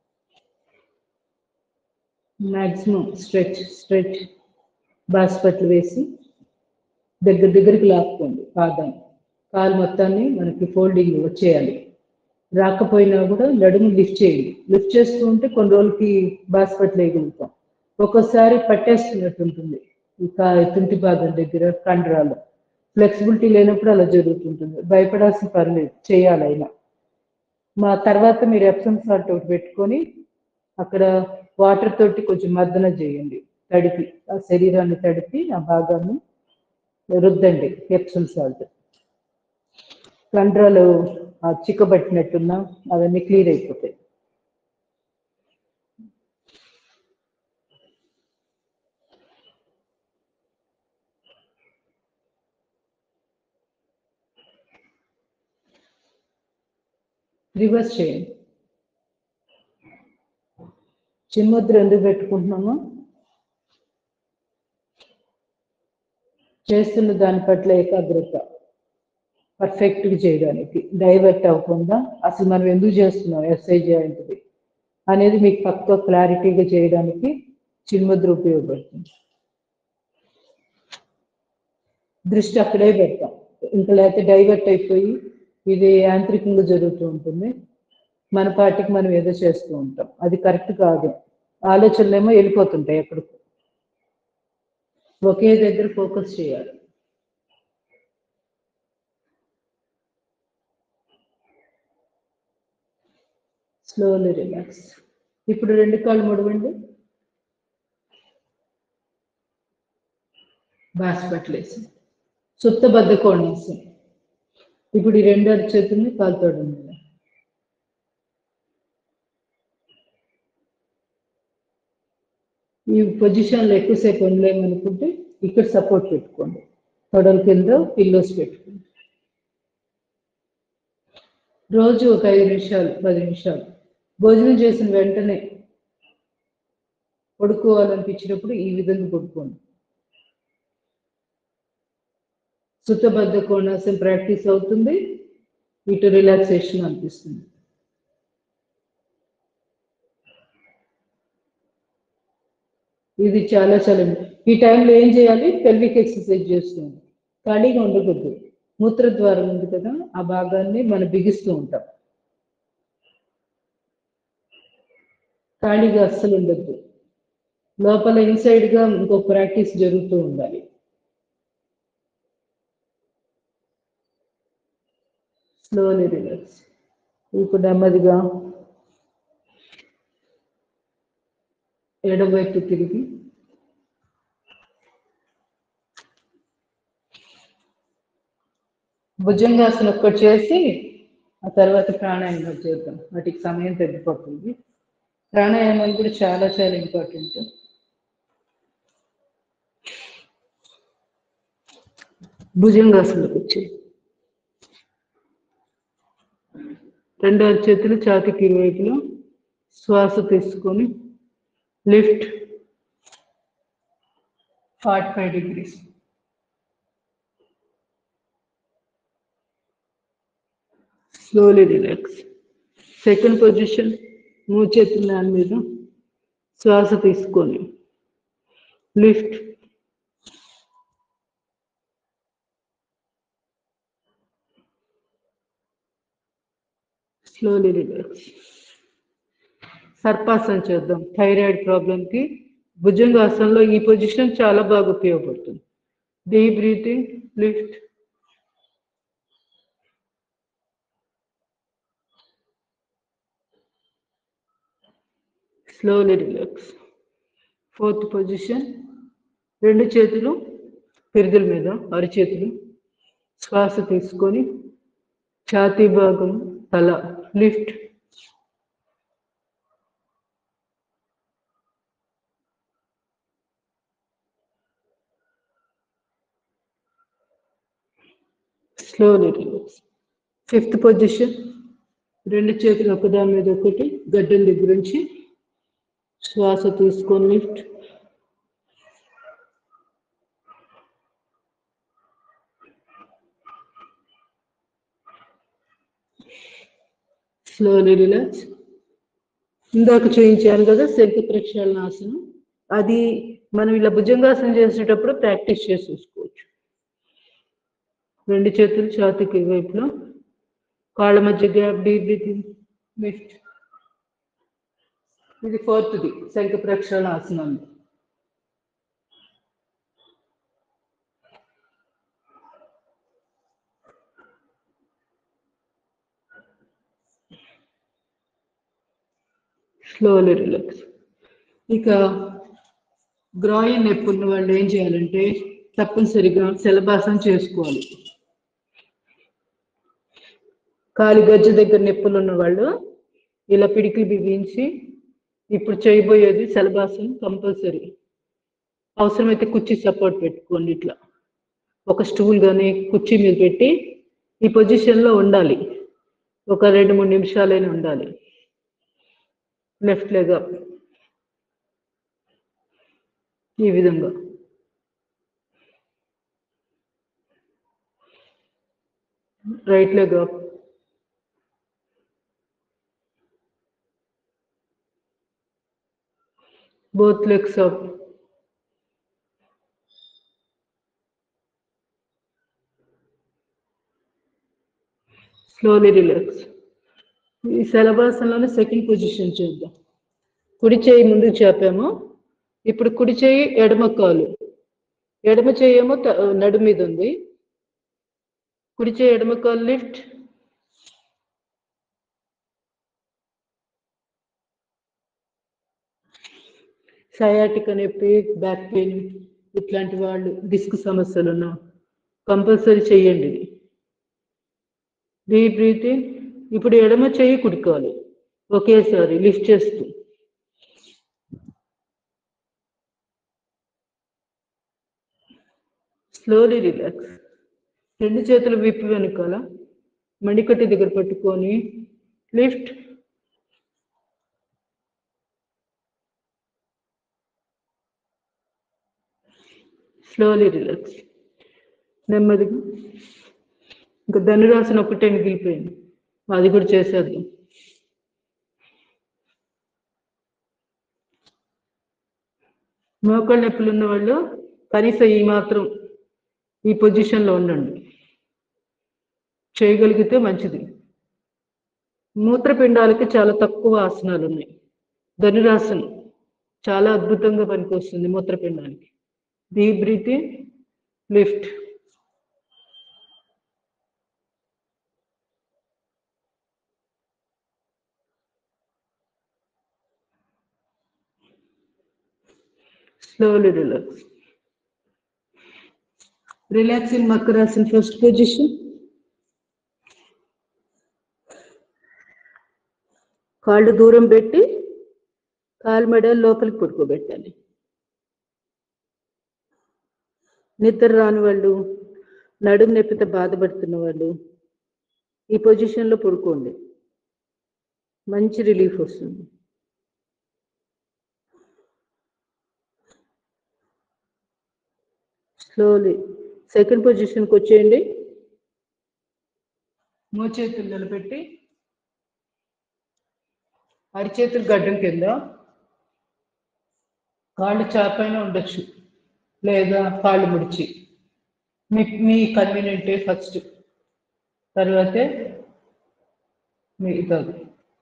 మ్యాక్సిమం స్ట్రెచ్ స్ట్రెచ్ బాస్పట్లు వేసి దగ్గర దగ్గరికి లాక్కోండి పాదాన్ని కాలు మొత్తాన్ని మనకి ఫోల్డింగ్ వచ్చేయాలి రాకపోయినా కూడా నడుము లిఫ్ట్ చేయండి లిఫ్ట్ చేస్తూ ఉంటే కొన్ని రోజులకి బాస్పట్లు వేయగలుగుతాం ఒక్కోసారి పట్టేస్తున్నట్టు ఉంటుంది ఈ కా తుంటి భాగం దగ్గర కండరాలు ఫ్లెక్సిబిలిటీ లేనప్పుడు అలా జరుగుతుంటుంది భయపడాల్సిన పర్లేదు చేయాలి అయినా మా తర్వాత మీరు ఎప్సమ్ సాల్ట్ ఒకటి పెట్టుకొని అక్కడ వాటర్ తోటి కొంచెం మర్దన చేయండి తడిపి ఆ శరీరాన్ని తడిపి ఆ భాగాన్ని రుద్దండి ఎప్సమ్ సాల్ట్ కండరాలు ఆ చిక్కబట్టినట్టున్నా అవన్నీ క్లియర్ అయిపోతాయి రివర్స్ చేయండి చిన్ముద్ర ఎందుకు పెట్టుకుంటున్నామో చేస్తున్న దాని పట్ల ఏకాగ్రత పర్ఫెక్ట్గా చేయడానికి డైవర్ట్ అవ్వకుండా అసలు మనం ఎందుకు చేస్తున్నాం ఎస్ఐ జాయింట్ది అనేది మీకు పక్క క్లారిటీగా చేయడానికి చిన్ముద్ర ఉపయోగపడుతుంది దృష్టి అక్కడే పెడతాం ఇంకా లేకపోతే డైవర్ట్ అయిపోయి ఇది యాంత్రికంగా జరుగుతూ ఉంటుంది మన పాటికి మనం ఏదో చేస్తూ ఉంటాం అది కరెక్ట్ కాదు ఆలోచనలు ఏమో వెళ్ళిపోతుంటాయి ఎక్కడికి ఒకే దగ్గర ఫోకస్ చేయాలి స్లోలీ రిలాక్స్ ఇప్పుడు రెండు కాళ్ళు ముడవండి బాస్పట్లు వేసి సుత్త బద్దకోండి వేసి ఇప్పుడు ఈ రెండు అరిచేతుల్ని కాలుతోడు ఈ పొజిషన్లో ఎక్కువసేపు ఉండలేమనుకుంటే ఇక్కడ సపోర్ట్ పెట్టుకోండి తొడల కింద పిల్లోస్ పెట్టుకోండి రోజు ఒక ఐదు నిమిషాలు పది నిమిషాలు భోజనం చేసిన వెంటనే పడుకోవాలనిపించినప్పుడు ఈ విధంగా పడుకోండి సుత్తబద్ధ కోణాసం ప్రాక్టీస్ అవుతుంది ఇటు రిలాక్సేషన్ అనిపిస్తుంది ఇది చాలా చాలా ఈ టైంలో ఏం చేయాలి పెల్విక్ ఎక్సర్సైజ్ చేస్తుంది ఖాళీగా ఉండకూడదు మూత్రద్వారం ఉంది కదా ఆ భాగాన్ని మనం బిగిస్తూ ఉంటాం ఖాళీగా అస్సలు ఉండద్దు లోపల ఇన్సైడ్ గా ఇంకో ప్రాక్టీస్ జరుగుతూ ఉండాలి స్లోలీ రిలాక్స్ ఇప్పుడు నెమ్మదిగా ఎడమవైపు తిరిగి భుజంగాసన ఒక్కటి చేసి ఆ తర్వాత ప్రాణాయామం చేద్దాం వాటికి సమయం తగ్గిపోతుంది ప్రాణాయామం కూడా చాలా చాలా ఇంపార్టెంట్ భుజంగాసనకు వచ్చి రెండు చేతులు ఛాతీకి ఇరువైపులో శ్వాస తీసుకొని lift forty five degrees slowly relax second position మూడు చేతుల దాని మీద శ్వాస తీసుకొని లిఫ్ట్ స్లోలీ రిలాక్స్ సర్పాసన చేద్దాం థైరాయిడ్ ప్రాబ్లంకి భుజంగాసనంలో ఈ పొజిషన్ చాలా బాగా ఉపయోగపడుతుంది deep breathing lift slowly relax fourth position రెండు చేతులు పిరుదుల మీద అరిచేతులు శ్వాస తీసుకొని ఛాతీ భాగం తల lift slowly relax fifth position రెండు చేతులు ఒకదాని మీద ఒకటి గడ్డం దగ్గర నుంచి శ్వాస తీసుకొని లిఫ్ట్ స్లోలీ రిలాక్స్ ఇందాక చూపించాను కదా శంఖ ప్రక్షాళన ఆసనం అది మనం ఇలా భుజంగాసనం చేసేటప్పుడు ప్రాక్టీస్ చేసి చూసుకోవచ్చు రెండు చేతులు ఛాతీకి వైపులో కాళ్ళ మధ్య గ్యాప్ డీప్ బ్రీతింగ్ లిఫ్ట్ ఇది ఫోర్త్ది శంఖ ప్రక్షాళన ఆసనం స్లోలీ రిలాక్స్ ఇక గ్రాయిన్ నొప్పి ఉన్న వాళ్ళు ఏం చేయాలంటే తప్పనిసరిగా శలభాసం చేసుకోవాలి కాలి గజ్జ దగ్గర నొప్పులు ఉన్న వాళ్ళు ఇలా పిడికిలు బిగించి ఇప్పుడు చేయబోయేది శలభాసం కంపల్సరీ అవసరమైతే కుర్చీ సపోర్ట్ పెట్టుకోండి ఇట్లా ఒక స్టూల్ కానీ కుర్చీ మీద పెట్టి ఈ పొజిషన్లో ఉండాలి ఒక రెండు మూడు నిమిషాలైనా ఉండాలి లెఫ్ట్ లెగ్ అప్ ఈ విధంగా right leg up both legs up slowly relax ఈ శలభాసనంలోనే సెకండ్ పొజిషన్ చేద్దాం కుడి చేయి ముందుకు చాపాము ఇప్పుడు కుడి చేయి ఎడమ కాలు ఎడమ చేయి ఏమో త- నడుము మీద ఉంది కుడి చేయి ఎడమ కాలు లిఫ్ట్ సయాటిక్ నొప్పి బ్యాక్ పెయిన్ ఇట్లాంటి వాళ్ళు డిస్క్ సమస్యలు ఉన్న కంపల్సరీ చెయ్యండి ఇది డీప్ బ్రీతింగ్ ఇప్పుడు ఎడమ చెయ్యి కుడుకోవాలి ఒకేసారి లిఫ్ట్ చేస్తూ స్లోలీ రిలాక్స్ రెండు చేతులు విప్పి వెనుకాల మణికట్టి దగ్గర పట్టుకొని లిఫ్ట్ స్లోలీ రిలాక్స్ నెమ్మదిగా ఇంకా ధనురాసన ఒకటే మిగిలిపోయింది అది కూడా చేసేద్దాం మోకాళ్ళ నొప్పులు ఉన్న వాళ్ళు కనీసం ఈ మాత్రం ఈ పొజిషన్లో ఉండండి చేయగలిగితే మంచిది మూత్రపిండాలకి చాలా తక్కువ ఆసనాలు ఉన్నాయి ధనురాసనం చాలా అద్భుతంగా పనికొస్తుంది మూత్రపిండానికి deep breathing lift slowly relax relax in makarasana first position కాళ్ళు దూరం పెట్టి కాలు మెడలు లోపలికి పడుకోబెట్టాలి నిద్ర రాని వాళ్ళు నడుము నొప్పితో బాధపడుతున్న వాళ్ళు ఈ పొజిషన్లో పడుకోండి మంచి రిలీఫ్ వస్తుంది స్లోలీ సెకండ్ పొజిషన్కి వచ్చేయండి మోచేతులు నిలబెట్టి అరిచేతులు గడ్డం కింద కాళ్ళు చాపైన ఉండొచ్చు లేదా కాళ్ళు ముడిచి మీ మీ కన్వీనియంటే ఫస్ట్ తర్వాతే మిగతాది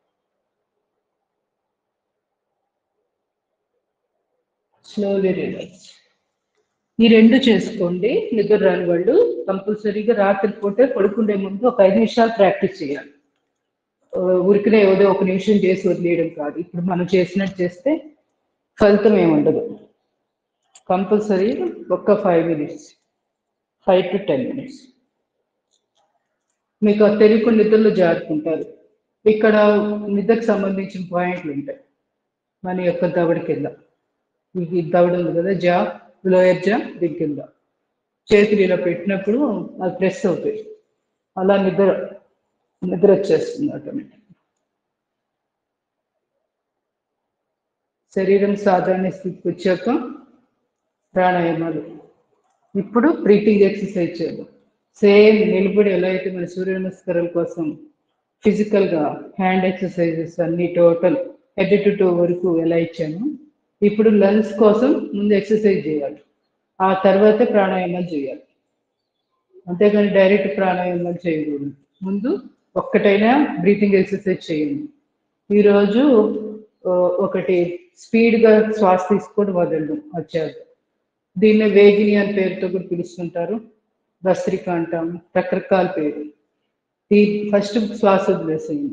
స్లోలీ రిలాక్స్ ఈ రెండు చేసుకోండి నిద్ర రాని వాళ్ళు కంపల్సరీగా రాత్రి పూటే పడుకునే ముందు ఒక ఐదు నిమిషాలు ప్రాక్టీస్ చేయాలి ఆ, ఉరికినే ఏదో ఒక నిమిషం చేసి వదిలేయడం కాదు ఇప్పుడు మనం చేసినట్టు చేస్తే ఫలితం ఏముండదు కంపల్సరీ ఒక్క five minutes five to ten minutes మీకు ఆ తెలియకుండా నిద్రలో జారుకుంటారు ఇక్కడ నిద్రకు సంబంధించిన పాయింట్లు ఉంటాయి మన యొక్క దవడి కింద ఇది దవడ ఉంది కదా జా లోయర్ జా దీని కింద చేతులు ఇలా పెట్టినప్పుడు అది ప్రెస్ అవుతాయి అలా నిద్ర నిద్ర వచ్చేస్తుంది ఆటోమేటిక్ శరీరం సాధారణ స్థితికి వచ్చాక ప్రాణాయామాలు ఇప్పుడు బ్రీతింగ్ ఎక్సర్సైజ్ చేయాలి సేమ్ నిలబడి ఎలా అయితే మన సూర్య నమస్కారం కోసం physical గా హ్యాండ్ ఎక్సర్సైజెస్ అన్ని టోటల్ హెడ్ టు టో వరకు ఎలా ఇచ్చాను ఇప్పుడు లంగ్స్ కోసం ముందు ఎక్సర్సైజ్ చేయాలి ఆ తర్వాతే ప్రాణాయామాలు చేయాలి అంతేగాని డైరెక్ట్ ప్రాణాయామాలు చేయకూడదు ముందు ఒక్కటైనా బ్రీతింగ్ ఎక్సర్సైజ్ చేయండి ఈరోజు ఆ, ఒకటి స్పీడ్గా శ్వాస తీసుకొని వదలడం వచ్చారు దీన్ని వేగిని అని పేరుతో కూడా పిలుస్తుంటారు భస్త్రిక అంటాం రకరకాల పేరు ఈ ఫస్ట్ శ్వాస వదిలేసేయండి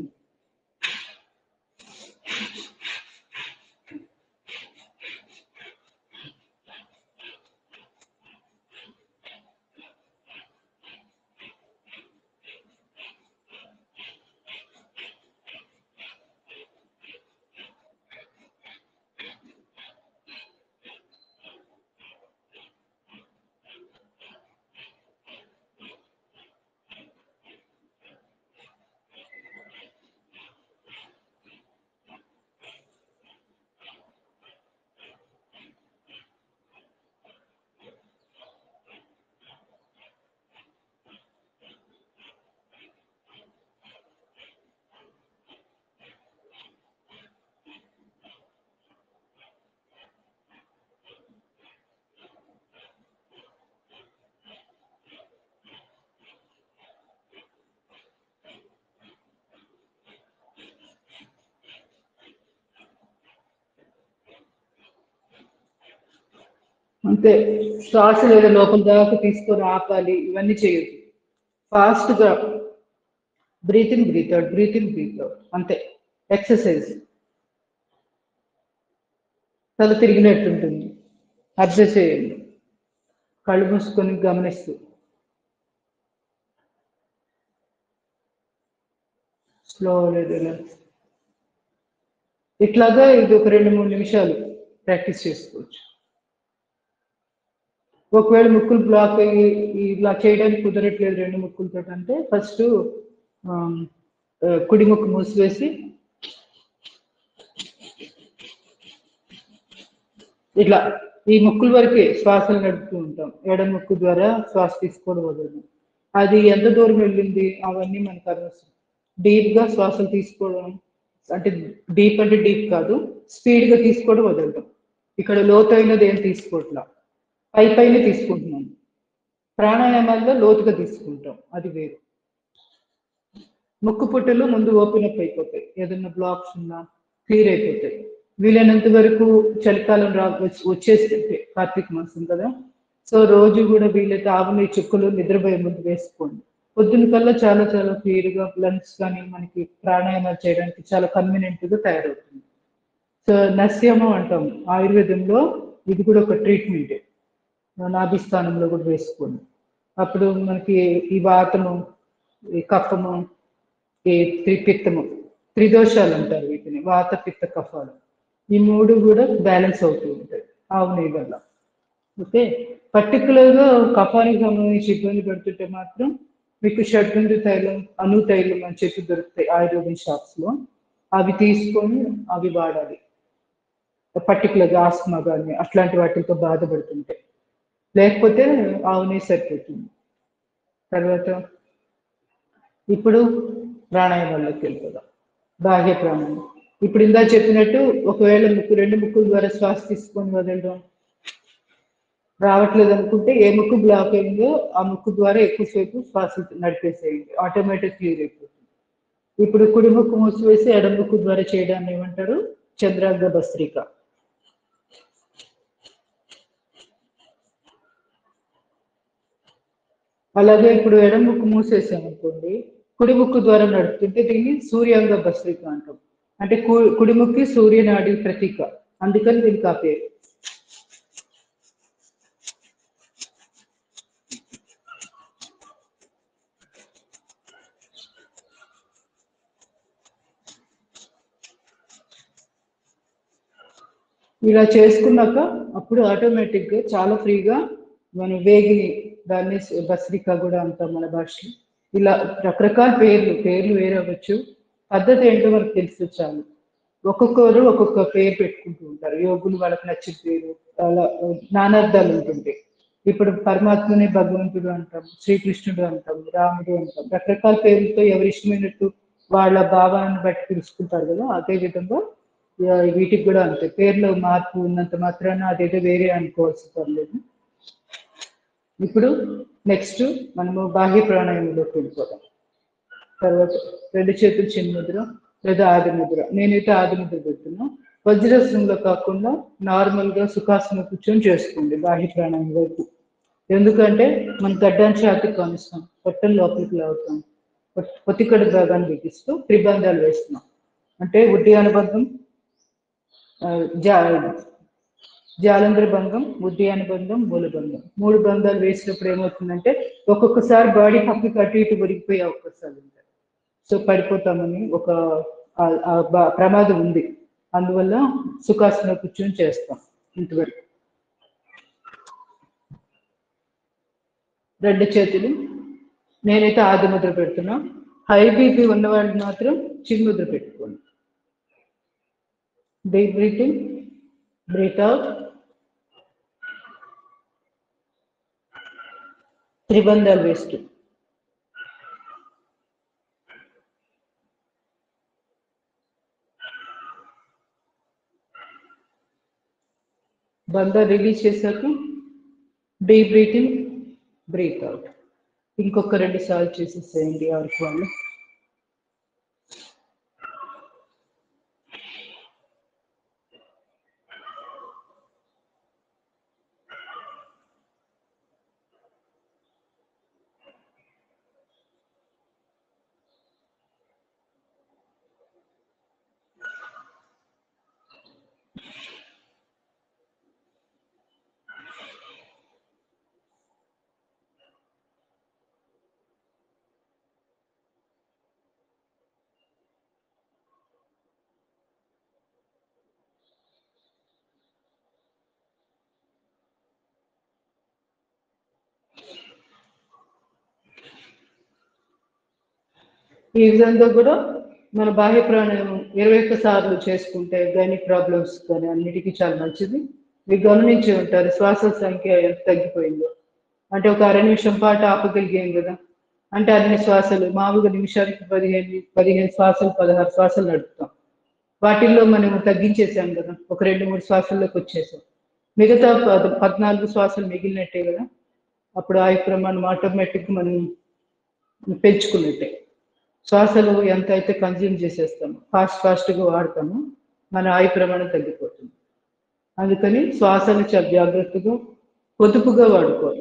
అంతే శ్వాస లేదా లోపల దాకా తీసుకొని ఆపాలి ఇవన్నీ చేయొద్దు ఫాస్ట్ గా breathe in breathe out breathe in breathe out అంతే ఎక్సర్సైజ్ తల తిరిగినట్టుంటుంది అబ్జర్వ్ చేయండి కళ్ళు మూసుకొని గమనిస్తూ స్లోలీ రిలాక్స్ ఇట్లాగా ఇది ఒక రెండు మూడు నిమిషాలు ప్రాక్టీస్ చేసుకోవచ్చు ఒకవేళ ముక్కులు బ్లాక్ అయ్యి ఇలా చేయడానికి కుదరట్లేదు రెండు ముక్కులతో అంటే ఫస్ట్ కుడి ముక్కు మూసివేసి ఇట్లా ఈ ముక్కుల వరకే శ్వాసలు నడుపుతూ ఉంటాం ఎడ ముక్కు ద్వారా శ్వాస తీసుకోవడం వదలదు అది ఎంత దూరం వెళ్ళింది అవన్నీ మనకు అనవసరం డీప్ గా శ్వాసలు తీసుకోవడం అంటే డీప్ అంటే డీప్ కాదు స్పీడ్ గా తీసుకోవడం వదలడం ఇక్కడ లోతైనది ఏం తీసుకోవట్లా పై పైన తీసుకుంటున్నాం ప్రాణాయామాల్లో లోతుగా తీసుకుంటాం అది వేరు ముక్కు పుట్టలు ముందు ఓపెన్ అప్ అయిపోతాయి ఏదైనా బ్లాక్స్ ఉన్నా క్లియర్ అయిపోతాయి వీలైనంత వరకు చలికాలం రా వచ్చి- వచ్చేస్తుంది కార్తీక మాసం కదా సో రోజు కూడా వీలైతే ఆవుని చుక్కలు నిద్రపోయే ముందు వేసుకోండి పొద్దున కల్లా చాలా చాలా క్లియర్ గా లంగ్స్ కానీ మనకి ప్రాణాయామాలు చేయడానికి చాలా కన్వీనియంట్ గా తయారవుతుంది సో నస్యము అంటాం ఆయుర్వేదంలో ఇది కూడా ఒక ట్రీట్మెంట్ నాభి స్థానంలో కూడా వేసుకోండి అప్పుడు మనకి ఈ వాతము ఈ కఫము ఈ త్రిపిత్తము త్రిదోషాలు అంటారు వీటిని వాత పిత్త కఫాలు ఈ మూడు కూడా బ్యాలెన్స్ అవుతూ ఉంటాయి ఆవు నెయ్యి వల్ల ఓకే పర్టికులర్ గా కఫానికి సంబంధించి ఇబ్బంది పడుతుంటే మాత్రం మీకు షడ్గంధ తైలం అను తైలం అని చెప్పి దొరుకుతాయి ఆయుర్వేదం షాప్స్ లో అవి తీసుకొని అవి వాడాలి పర్టికులర్ గా ఆస్మా కానీ అట్లాంటి వాటితో బాధపడుతుంటే లేకపోతే ఆవునే సరిపోతుంది తర్వాత ఇప్పుడు ప్రాణాయామాల్లోకి వెళ్ళిపోదాం బాహ్య ప్రాణాయామం ఇప్పుడు ఇందా చెప్పినట్టు ఒకవేళ ముక్కు రెండు ముక్కుల ద్వారా శ్వాస తీసుకొని వదలడం రావట్లేదు అనుకుంటే ఏ ముక్కు బ్లాక్ అయిందో ఆ ముక్కు ద్వారా ఎక్కువసేపు శ్వాస నడిపేసేయండి ఆటోమేటిక్ క్లియర్ అయిపోతుంది ఇప్పుడు కుడి ముక్కు మూసివేసి ఎడం ముక్కు ద్వారా చేయడాన్ని ఏమంటారు చంద్రాంగ భస్త్రిక అలాగే ఇప్పుడు ఎడం ముక్కు మూసేసాం అనుకోండి కుడి ముక్కు ద్వారా నడుపుతుంటే దీన్ని సూర్యాంగ భస్త్రిక అంటాం అంటే కు- కుడి ముక్కి సూర్యనాడి ప్రతీక అందుకని దీనికి ఆ పేరు ఇలా చేసుకున్నాక అప్పుడు ఆటోమేటిక్ గా చాలా ఫ్రీగా మనం వేగిని దాన్ని భస్రిక కూడా అంటాం మన భాషలో ఇలా రకరకాల పేర్లు పేర్లు వేరే అవ్వచ్చు పద్ధతి ఏంటో మనకు తెలిసి చాలు ఒక్కొక్కరు ఒక్కొక్క పేరు పెట్టుకుంటూ ఉంటారు యోగులు వాళ్ళకి నచ్చిన పేరు అలా నానార్థాలు ఉంటుంటాయి ఇప్పుడు పరమాత్మని భగవంతుడు అంటాం శ్రీకృష్ణుడు అంటాం రాముడు అంటాం రకరకాల పేర్లతో ఎవరి ఇష్టమైనట్టు వాళ్ళ భావాన్ని బట్టి పిలుచుకుంటారు కదా అదే విధంగా ఆ, వీటికి కూడా అంతే పేర్లో మార్పు ఉన్నంత మాత్రాన అదేదో వేరే అనుకోవాల్సి పర్లేదు ఇప్పుడు నెక్స్ట్ మనము బాహ్య ప్రాణాయామంలోకి వెళ్ళిపోదాం తర్వాత రెండు చేతులు చిన్న ముద్ర లేదా ఆది ముద్ర నేనైతే ఆది ముద్ర పెడుతున్నా వజ్రాసనంలో కాకుండా నార్మల్ గా సుఖాసనం కూర్చొని చేసుకోండి బాహ్య ప్రాణాయామం వైపు ఎందుకంటే మన గడ్డాన్ని ఛాతి కానిస్తాం పొట్టలు లోపలికి లాగుతాం పొట్- పొత్తికడ భాగాన్ని బిగిస్తూ త్రిబంధాలు వేస్తున్నాం అంటే ఉడ్డి అనుబంధం ఆ, జా జాలంధ్ర బంధం బుద్ధి అనుబంధం మూలబంధం మూడు బంధాలు వేసినప్పుడు ఏమవుతుందంటే ఒక్కొక్కసారి బాడీ పక్కకి అటు ఇటు ఒరిగిపోయే అవకాశాలు ఉంటాయి సో పడిపోతామని ఒక ఆ- ఆ బ- ప్రమాదం ఉంది అందువల్ల సుఖాసన కూర్చొని చేస్తాం ఇంతవరకు రెండు చేతులు నేనైతే ఆది ముద్ర పెడుతున్నా హై బీపీ ఉన్నవాళ్ళు మాత్రం చిన్న ముద్ర పెట్టుకోండి డీప్ బ్రీతింగ్ బ్రీత్ అవుట్ త్రిబంధాలు వేస్తూ బంధ రిలీజ్ చేశాక డీప్ బ్రీతింగ్ బ్రీత్ అవుట్ ఇంకొక రెండు సార్లు చేసేసేయండి ఆరుకు వాళ్ళు ఈ విధంగా కూడా మన బాహ్య ప్రాణాయామం ఇరవై ఒక్క సార్లు చేసుకుంటే గైనిక్ ప్రాబ్లమ్స్ కానీ అన్నిటికీ చాలా మంచిది మీరు గమనించి ఉంటారు శ్వాస సంఖ్య ఎంత తగ్గిపోయిందో అంటే ఒక అర నిమిషం పాటు ఆపగలిగాం కదా అంటే అన్ని శ్వాసలు మామూలుగా నిమిషానికి పదిహేను పదిహేను శ్వాసలు పదహారు శ్వాసలు నడుపుతాం వాటిల్లో మనం తగ్గించేసాం కదా ఒక రెండు మూడు శ్వాసల్లోకి వచ్చేసాం మిగతా పద- పద్నాలుగు శ్వాసలు మిగిలినట్టే కదా అప్పుడు ఆయు ప్రమాణం ఆటోమేటిక్ మనం పెంచుకున్నట్టే శ్వాసలు ఎంత అయితే కన్జ్యూమ్ చేసేస్తామో ఫాస్ట్ ఫాస్ట్గా వాడతామో మన ఆయు ప్రమాణం తగ్గిపోతుంది అందుకని శ్వాసను చాలా జాగ్రత్తగా పొదుపుగా వాడుకోవాలి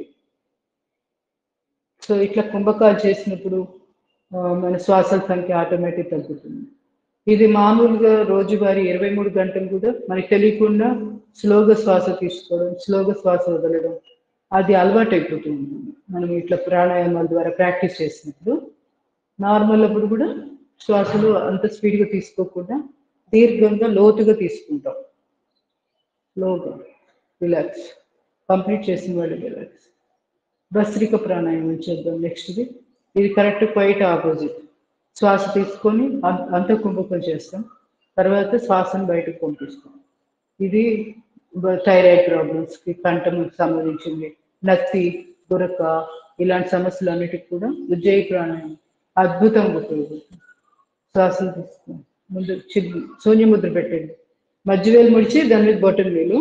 సో ఇట్లా కుంభకాలు చేసినప్పుడు ఆ, మన శ్వాసల సంఖ్య ఆటోమేటిక్ తగ్గుతుంది ఇది మామూలుగా రోజువారీ ఇరవై మూడు గంటలు కూడా మనకి తెలియకుండా స్లోగా శ్వాస తీసుకోవడం స్లోగా శ్వాస వదలడం అది అలవాటు అయిపోతుంది మనం ఇట్లా ప్రాణాయామాల ద్వారా ప్రాక్టీస్ చేసినప్పుడు నార్మల్ అప్పుడు కూడా శ్వాసలు అంత స్పీడ్గా తీసుకోకుండా దీర్ఘంగా లోతుగా తీసుకుంటాం స్లోగా రిలాక్స్ కంప్లీట్ చేసిన వాళ్ళు రిలాక్స్ భస్త్రిక ప్రాణాయామం చేద్దాం నెక్స్ట్ది ఇది కరెక్ట్ క్వైట్ ఆపోజిట్ శ్వాస తీసుకొని అం- అంతఃకుంభకం చేస్తాం తర్వాత శ్వాసను బయటకు పంపిస్తాం ఇది థైరాయిడ్ ప్రాబ్లమ్స్కి కంఠముకి సంబంధించింది నత్తి గురక ఇలాంటి సమస్యలు అన్నిటికి కూడా ఉజ్జయి ప్రాణాయామం అద్భుతంగా ఉపయోగపడుతుంది శ్వాసలు తీసుకోండి ముందు చిన్న శూన్య ముద్ర పెట్టండి మధ్య వేలు ముడిచి దాని మీద బొటన్ వేలు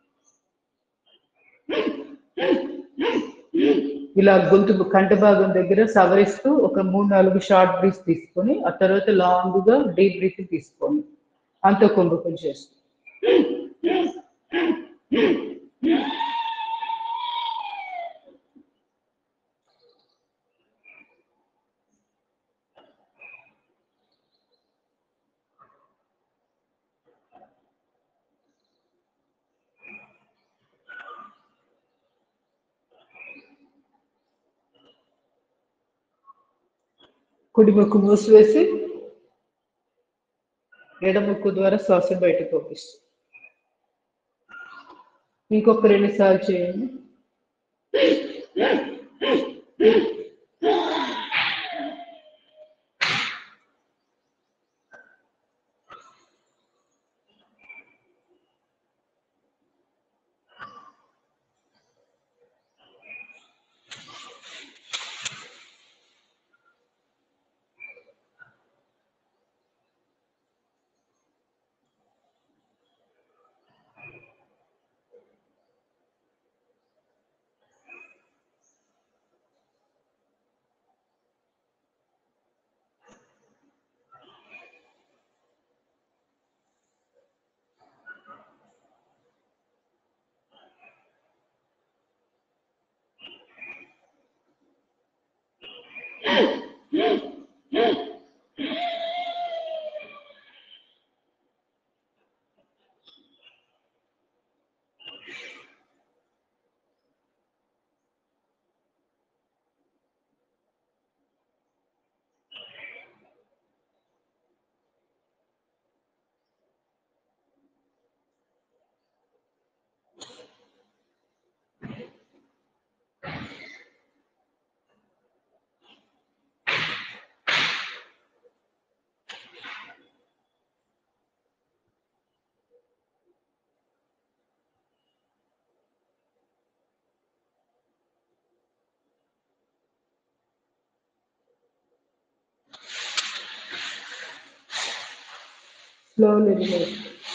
ఇలా గొంతు కంఠ భాగం దగ్గర సవరిస్తూ ఒక మూడు నాలుగు షార్ట్ బ్రీత్ తీసుకొని ఆ తర్వాత లాంగ్ గా డీప్ బ్రీత్ తీసుకోండి అంత కుంభకం చేస్తూ కుడి ముక్కు మూసివేసి ఎడ ముక్కు ద్వారా శ్వాస బయటకు పంపిస్తుంది ఇంకొక రెండు సార్లు చేయండి స్లోలీ రిలీజ్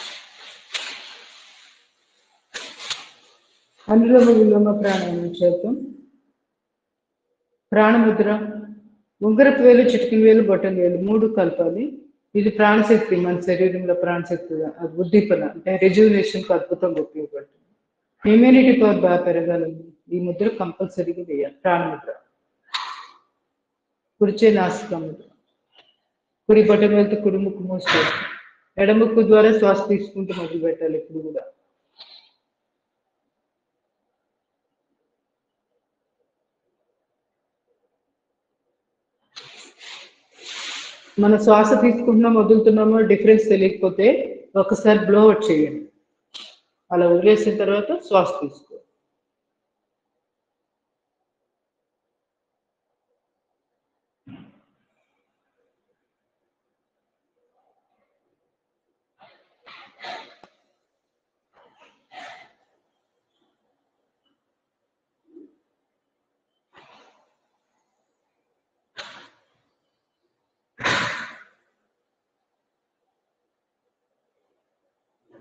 అనులోమ విలోమ ప్రాణాయామం చేద్దాం ప్రాణముద్ర ఉంగరపు వేలు చిటికిన వేలు బొట్టన వేలు మూడు కలపాలి ఇది ప్రాణశక్తి మన శరీరంలో ప్రాణశక్తి అది ఉద్దీపన అంటే రెజ్యునేషన్కి అద్భుతంగా ఉపయోగపడుతుంది ఇమ్యూనిటీ పవర్ బాగా పెరగాలని ఈ ముద్ర కంపల్సరీగా వేయాలి ప్రాణముద్ర కుడిచే నాసిక ముద్ర కుడి బొట్టన వెళ్తే కుడి ముక్కు మూసుకోవాలి ఎడముక్కు ద్వారా శ్వాస తీసుకుంటూ మొదలు పెట్టాలి ఇప్పుడు కూడా మన శ్వాస తీసుకుంటున్నాం వదులుతున్నామో డిఫరెన్స్ తెలియకపోతే ఒకసారి బ్లో అవుట్ చేయండి అలా వదిలేసిన తర్వాత శ్వాస తీసుకో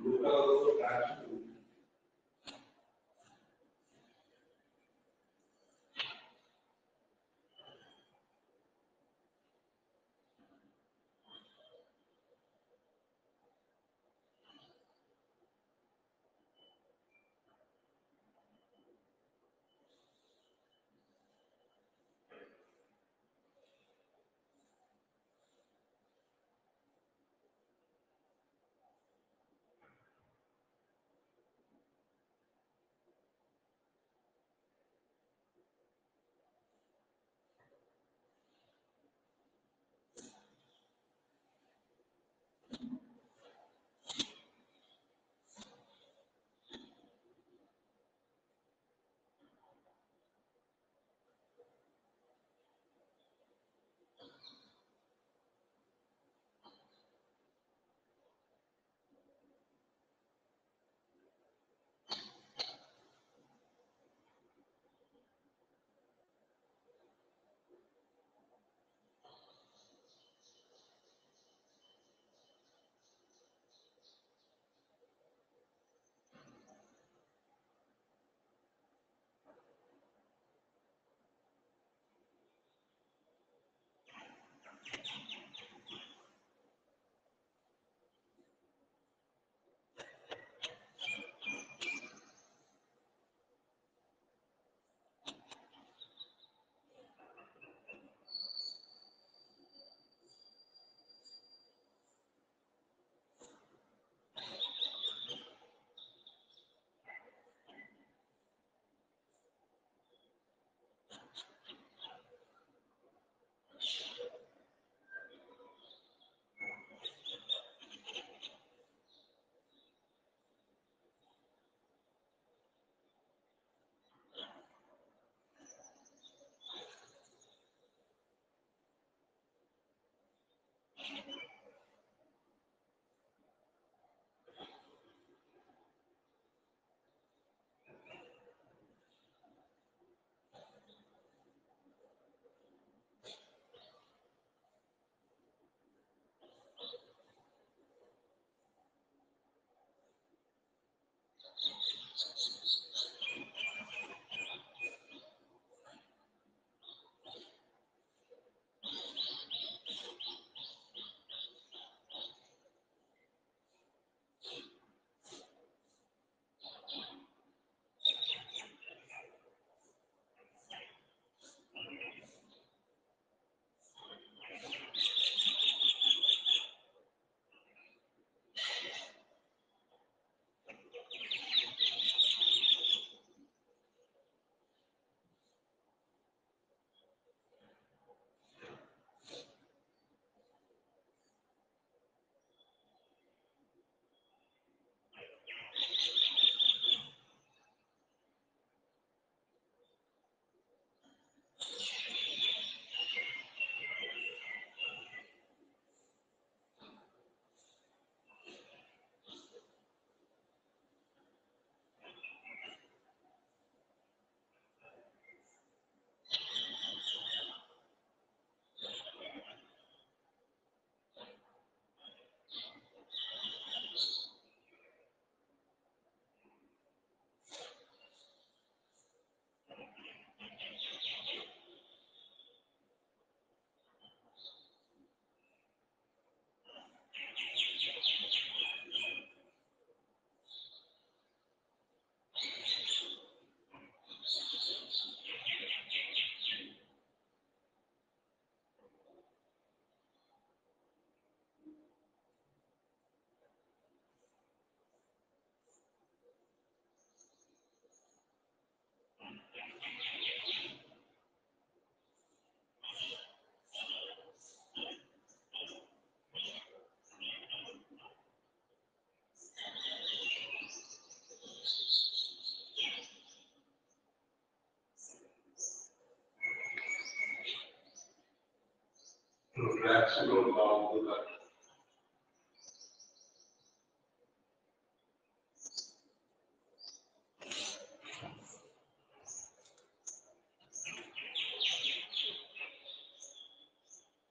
రిలాక్స్గా బాగుంటుంది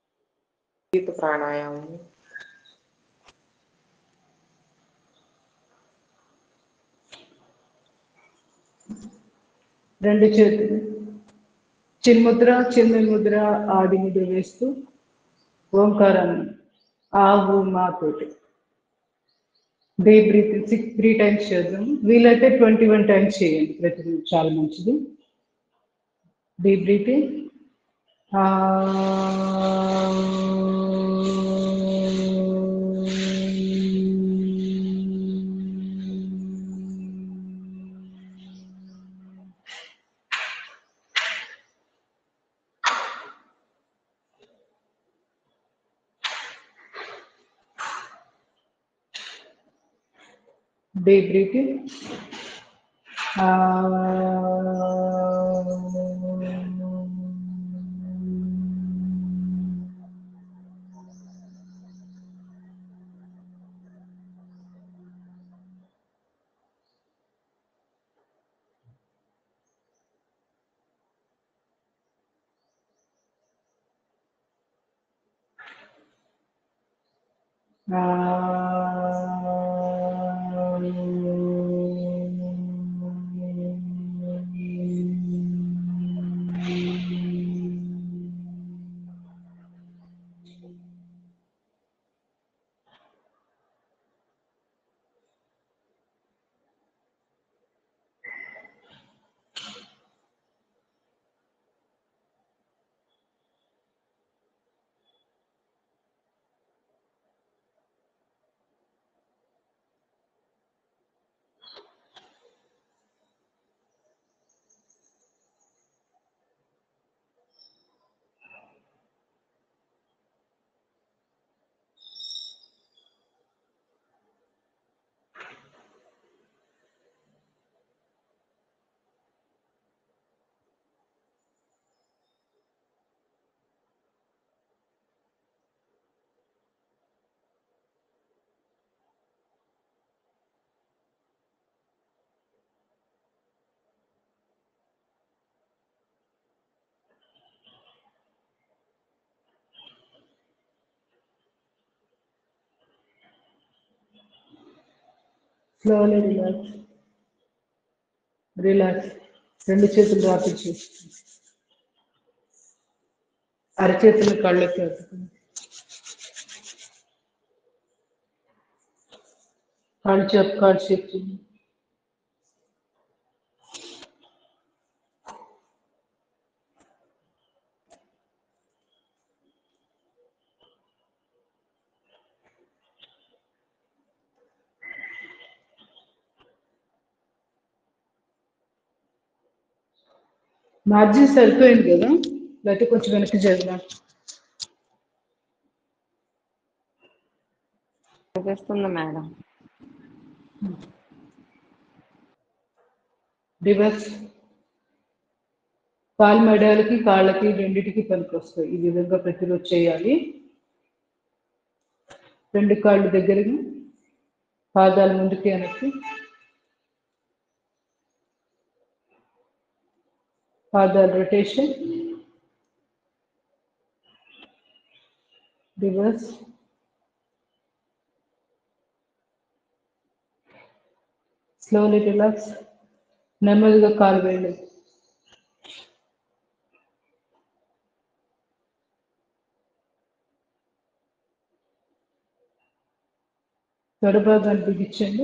Itu pranayama. రెండు చేతులు చిన్ముద్ర చిన్న ముద్ర ఆది ముద్ర వేస్తూ ఓంకారాన్ని ఆ ఊ మా తోటి deep breathing six three times చేద్దాం వీలైతే ట్వంటీ వన్ టైమ్స్ చేయండి ప్రతి చాలా మంచిది deep breathing deep breathing. Slowly relax. Relax. రెండు చేతులు రాపి చేస్తుంది అరచేతులు కళ్ళకి అతుకుని కాళ్ళు చెప్పు కాళ్ళు చెప్పు మార్జిన్ సరిపోయింది కదా లేకపోతే కొంచెం వెనక్కి జరిగినా చూపిస్తుంది మేడం రివర్స్ కాలు మెడాలకి కాళ్ళకి రెండిటికి పనికి వస్తాయి ఈ విధంగా ప్రతిరోజు చేయాలి రెండు కాళ్ళు దగ్గరగా పాదాలు ముందుకి వెనక్కి పాదాలు రొటేషన్ రివర్స్ స్లోలీ రిలాక్స్ నెమ్మదిగా కాలు వేయండి తొడభాగాన్ని బిగించండి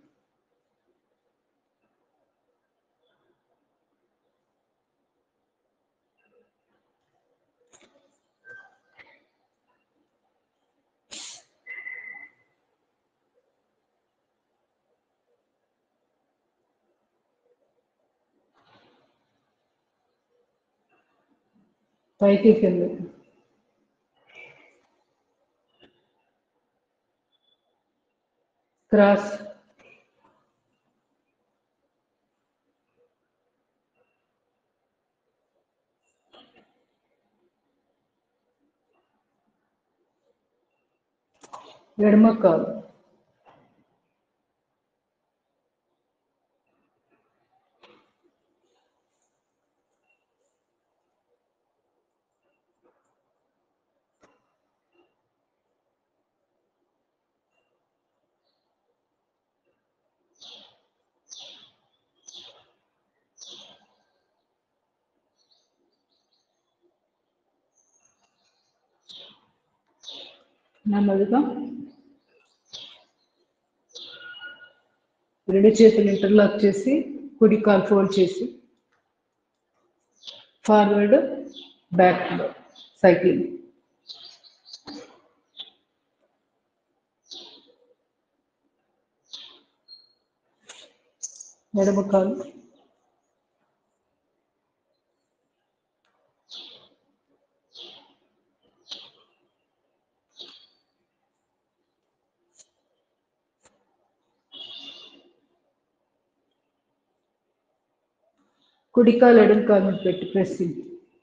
పైకి కింద క్రాస్ ఎడమ కాలు నెమ్మదిగా రెండు చేతులు ఇంటర్లాక్ చేసి కుడి కాలు ఫోల్డ్ చేసి ఫార్వర్డ్ బ్యాక్ సైక్లింగ్ ఎడమ కాలు కుడి కాలు ఎడమ కాలు మీద పెట్టి ప్రెస్సింగ్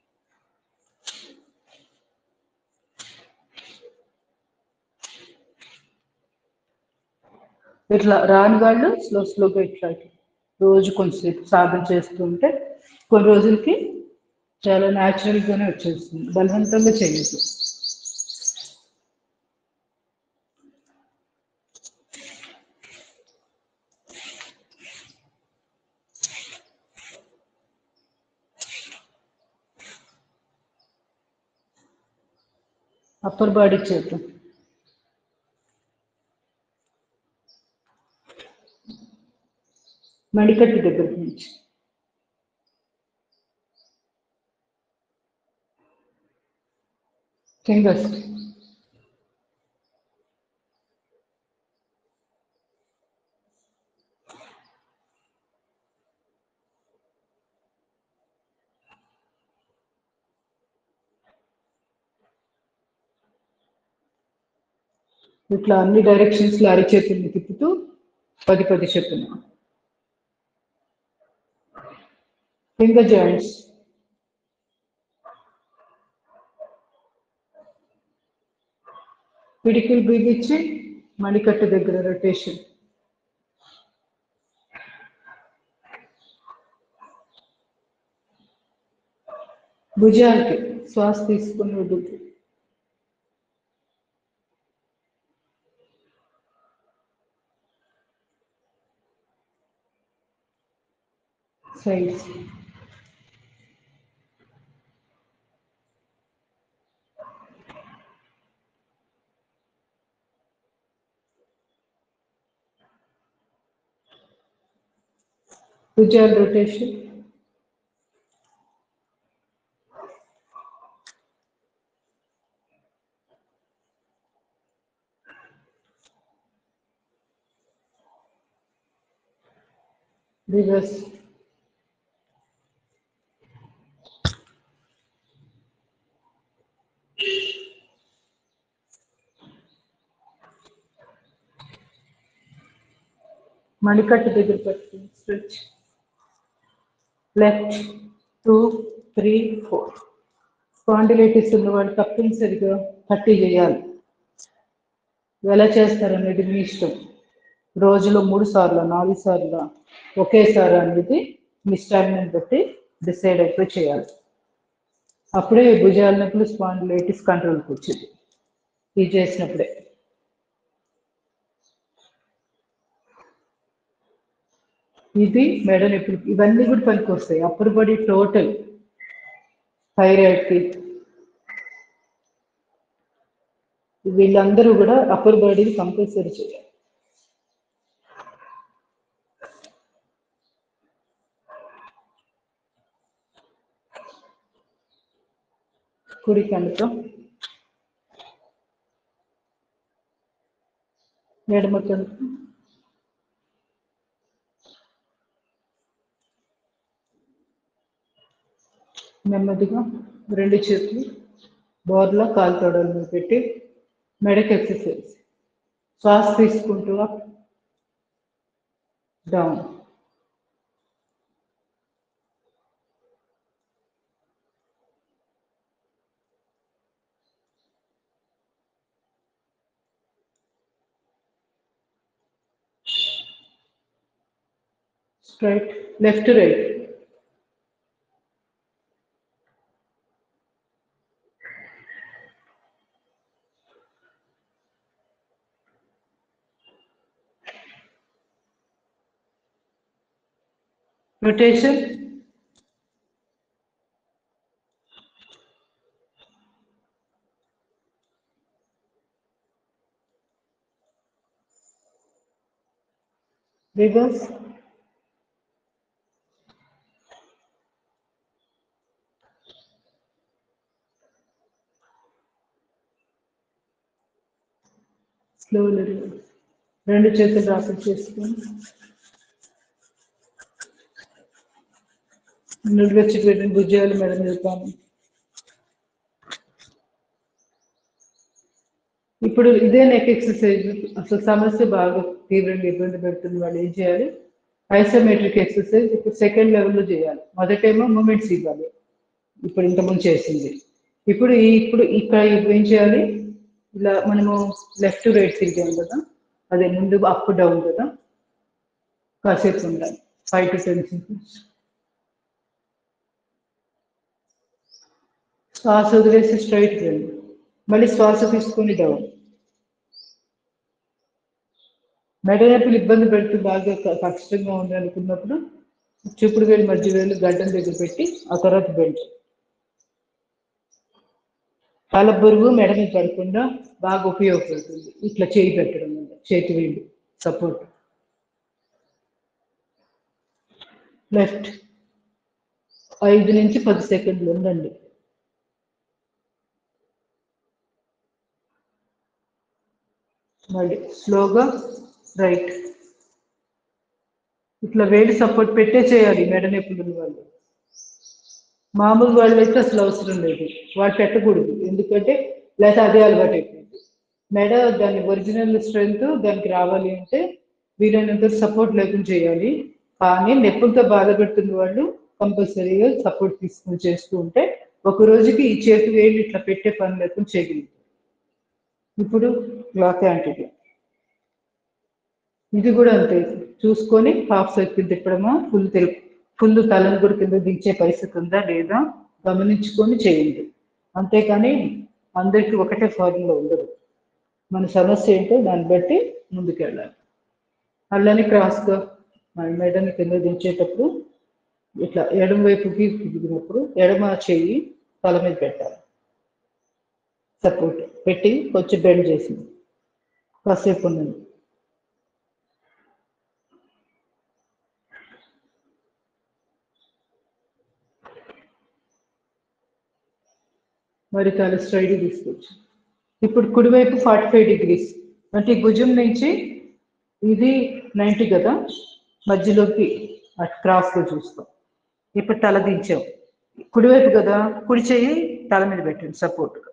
ఇట్లా రాని వాళ్ళు స్లో స్లోగా ఇట్లా ఇట్లా రోజు కొంచెంసేపు సాధన చేస్తూ ఉంటే కొన్ని రోజులకి చాలా న్యాచురల్గానే వచ్చేస్తుంది బలవంతంగా చేయొద్దు అప్పర్ బాడీ చేద్దాం మణికట్టు దగ్గర నుంచి ఫింగర్స్ ఇట్లా అన్ని డైరెక్షన్స్ లో అరిచేతుల్ని తిప్పుతూ పది పది చెప్పున ఫింగర్ జాయింట్స్ పిడికిలు బిగించి మణికట్టు దగ్గర రొటేషన్ భుజాలకి శ్వాస తీసుకుని వదులుతూ సైడ్స్ భుజాల రొటేషన్ రివర్స్ మణికట్టు దగ్గర పట్టుకుని stretch left two three four spondylitis ఉన్న వాళ్ళు తప్పనిసరిగా థర్టీ చేయాలి ఎలా చేస్తారనేది మీ ఇష్టం రోజులో మూడు సార్లు నాలుగు సార్లు ఒకేసారి అనేది మీ స్టామినాని బట్టి డిసైడ్ అయిపోయి చేయాలి అప్పుడే భుజాల నొప్పులు స్పాండిలైటిస్ కంట్రోల్కి వచ్చింది ఇది చేసినప్పుడే ఇది మెడ నొప్పులు ఇవన్నీ కూడా పనికి వస్తాయి అప్పర్ బాడీ టోటల్ థైరాయిడ్కి వీళ్ళందరూ కూడా అప్పర్ బాడీని కంపల్సరీ చేయాలి కుడి కనుక ఎడమ కనుక నెమ్మదిగా రెండు చేతులు బోర్లో కాలు తొడల మీద పెట్టి మెడకి ఎక్సర్సైజ్ శ్వాస తీసుకుంటూ up down straight left right rotation reverse slowly reverse రెండు చేతులు రాపిడ్ చేసుకొని నుడివెచ్చి పెట్టిన భుజాలు మెడ నిలుపాను ఇప్పుడు ఇదే నెక్ ఎక్సర్సైజ్ అసలు సమస్య బాగా తీవ్రంగా ఇబ్బంది పెడుతుంది వాళ్ళు ఏం చేయాలి ఐసోమెట్రిక్ ఎక్సర్సైజ్ ఇప్పుడు సెకండ్ లెవెల్లో చేయాలి మొదటేమో మూమెంట్స్ ఇవ్వాలి ఇప్పుడు ఇంతకుముందు చేసింది ఇప్పుడు ఈ ఇప్పుడు ఇక్కడ ఇప్పుడు ఏం చేయాలి ఇలా మనము లెఫ్ట్ టు రైట్ తిరిగాం కదా అదే ముందు అప్ డౌన్ కదా కాసేపు ఉండాలి ఫైవ్ టు టెన్ సెకండ్స్ శ్వాస వదిలేసి స్ట్రైట్ రండి మళ్ళీ శ్వాస తీసుకొని డౌన్ మెడ నొప్పులు ఇబ్బంది పెడుతూ బాగా క- కష్టంగా ఉంది అనుకున్నప్పుడు చూపుడు వేలు మధ్య వేలు గడ్డం దగ్గర పెట్టి ఆ తర్వాత బెల్ట్ తల బరువు మెడ మీద పడకుండా బాగా ఉపయోగపడుతుంది ఇట్లా చేయి పెట్టడం వల్ల చేతి వేలు సపోర్ట్ లెఫ్ట్ ఐదు నుంచి పది సెకండ్లు ఉండండి మళ్ళీ స్లోగా రైట్ ఇట్లా వేడి సపోర్ట్ పెట్టే చేయాలి మెడ నొప్పులు ఉన్న వాళ్ళు మామూలు వాళ్ళు అయితే అసలు అవసరం లేదు వాళ్ళు పెట్టకూడదు ఎందుకంటే లేకపోతే అదే అలవాటు అయిపోయింది మెడ దాని ఒరిజినల్ స్ట్రెంగ్త్ దానికి రావాలి అంటే వీలైనంత సపోర్ట్ లేకుండా చేయాలి కానీ నొప్పులతో బాధపడుతున్న వాళ్ళు కంపల్సరీగా సపోర్ట్ తీసుకుని చేస్తూ ఉంటే ఒక రోజుకి ఈ చేతి వేలు ఇట్లా పెట్టే పని లేకుండా చేయగలుగుతారు ఇప్పుడు లాక్ యాంటీగా ఇది కూడా అంతే చూసుకొని హాఫ్ సర్కిల్ తిప్పడమా ఫుల్ తిరుగు ఫుల్ తలను కూడా కింద దించే పరిస్థితి ఉందా లేదా గమనించుకొని చేయండి అంతేకాని అందరికీ ఒకటే ఫార్ములా ఉండదు మన సమస్య ఏంటో దాన్ని బట్టి ముందుకెళ్ళాలి అల్లని క్రాస్గా మన మెడని కింద దించేటప్పుడు ఇట్లా ఎడమ వైపుకి తిరిగినప్పుడు ఎడమ చెయ్యి తల మీద పెట్టాలి సపోర్ట్ పెట్టి కొంచెం బెండ్ చేసింది కాసేపు ఉన్నది మరి తల స్ట్రైడ్ తీసుకొచ్చు ఇప్పుడు కుడివైపు ఫార్టీ ఫైవ్ డిగ్రీస్ అంటే ఈ భుజం నుంచి ఇది నైంటీ కదా మధ్యలోకి అటు క్రాస్గా చూస్తాం ఇప్పుడు తల దించాం కుడివైపు కదా కుడి చెయ్యి తల మీద పెట్టండి సపోర్ట్గా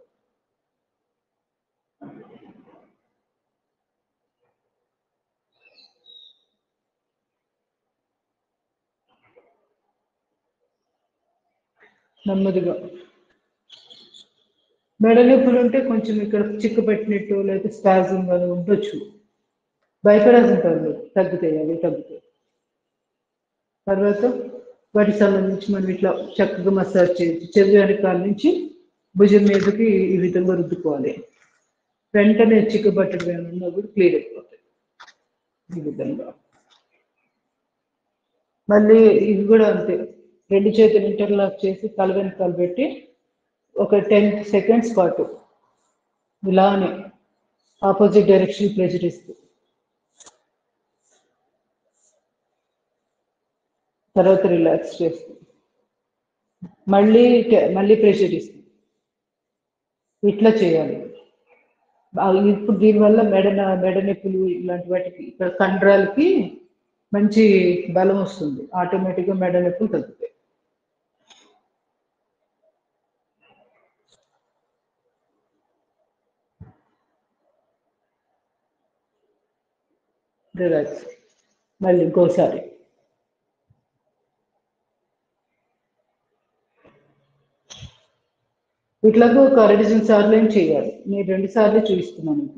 నెమ్మదిగా మెడ నొప్పులు ఉంటే కొంచెం ఇక్కడ చిక్కు పెట్టినట్టు లేకపోతే స్పాజం అని ఉండొచ్చు భయపడాల్సిన పర్లేదు తగ్గుతాయి అవి తగ్గుతాయి తర్వాత వాటికి సంబంధించి మనం ఇట్లా చక్కగా మసాజ్ చేయొచ్చు చెవి వెనకాల నుంచి భుజం మీదకి ఈ విధంగా రుద్దుకోవాలి వెంటనే చిక్కు పట్టడం ఏమైనా ఉన్నా కూడా క్లియర్ అయిపోతాయి ఈ విధంగా మళ్ళీ ఇది కూడా అంతే రెండు చేతులు ఇంటర్లాక్ చేసి తల వెనకాల పెట్టి ఒక టెన్ సెకండ్స్ పాటు ఇలానే ఆపోజిట్ డైరెక్షన్ ప్రెజర్ ఇస్తూ తర్వాత రిలాక్స్ చేస్తూ మళ్ళీ టె- మళ్ళీ ప్రెషర్ ఇస్తూ ఇట్లా చేయాలి ఆ ఇప్పుడు దీనివల్ల మెడ న- మెడ నొప్పులు ఇలాంటి వాటికి ఇక్కడ కండరాలకి మంచి బలం వస్తుంది ఆటోమేటిక్గా మెడ నొప్పులు తగ్గుతాయి రిలాక్స్ మళ్ళీ ఇంకోసారి ఇట్లాగూ ఒక అరడజన్ సార్లు ఏం చేయాలి నేను రెండు సార్లు చూపిస్తున్నాను మీకు.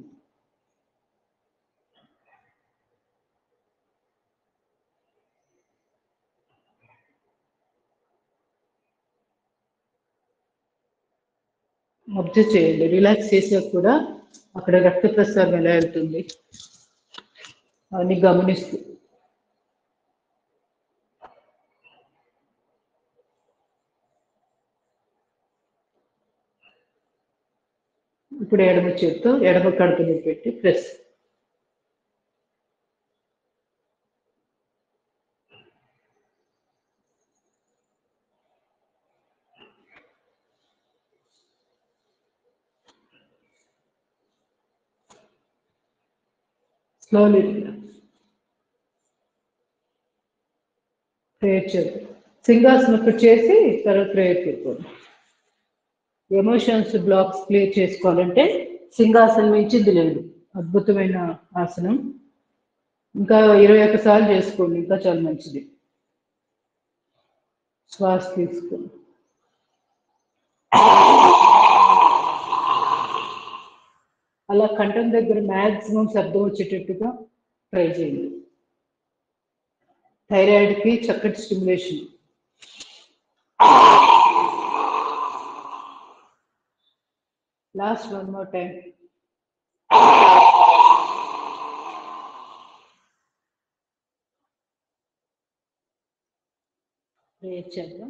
అబ్జర్వ్ చేయండి రిలాక్స్ చేసాక కూడా అక్కడ రక్త ప్రసారం ఎలా వెళ్తుంది అవన్నీ గమనిస్తూ ఇప్పుడు ఎడమ చేత్తో ఎడమ కడుపుని పెట్టి ప్రెస్ స్లోలీ ప్రేయర్ చేద్దాం సింగాసనం ఒకటి చేసి తర్వాత ప్రేయర్ చేద్దాం ఎమోషన్స్ బ్లాక్స్ క్లియర్ చేసుకోవాలంటే సింహాసనం మించింది లేదు అద్భుతమైన ఆసనం ఇంకా ఇరవై ఒక్క సార్లు చేసుకోండి ఇంకా చాలా మంచిది శ్వాస తీసుకోండి అలా కంఠం దగ్గర మ్యాక్సిమం శబ్దం వచ్చేటట్టుగా ట్రై చేయండి థైరాయిడ్కి చక్కటి stimulation last one more time prayer చేద్దాం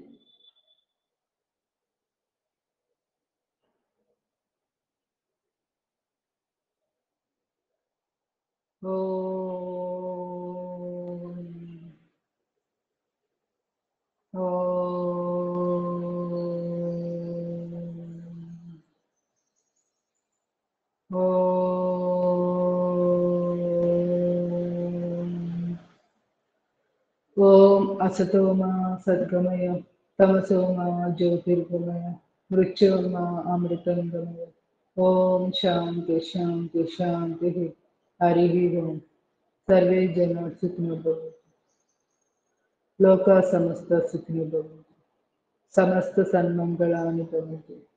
ఓం ఓం ఓం ఓం అసతోమా సద్గమయ తమసోమా జ్యోతిర్గమయ మృత్యోర్మా అమృతం గమయ ఓం శాంతి శాంతి శాంతి హరి ఓం సర్వే జన సుఖినో భవంతు లోక సమస్త సుఖినో భవంతు సమస్త సన్మంగళాని భవంతు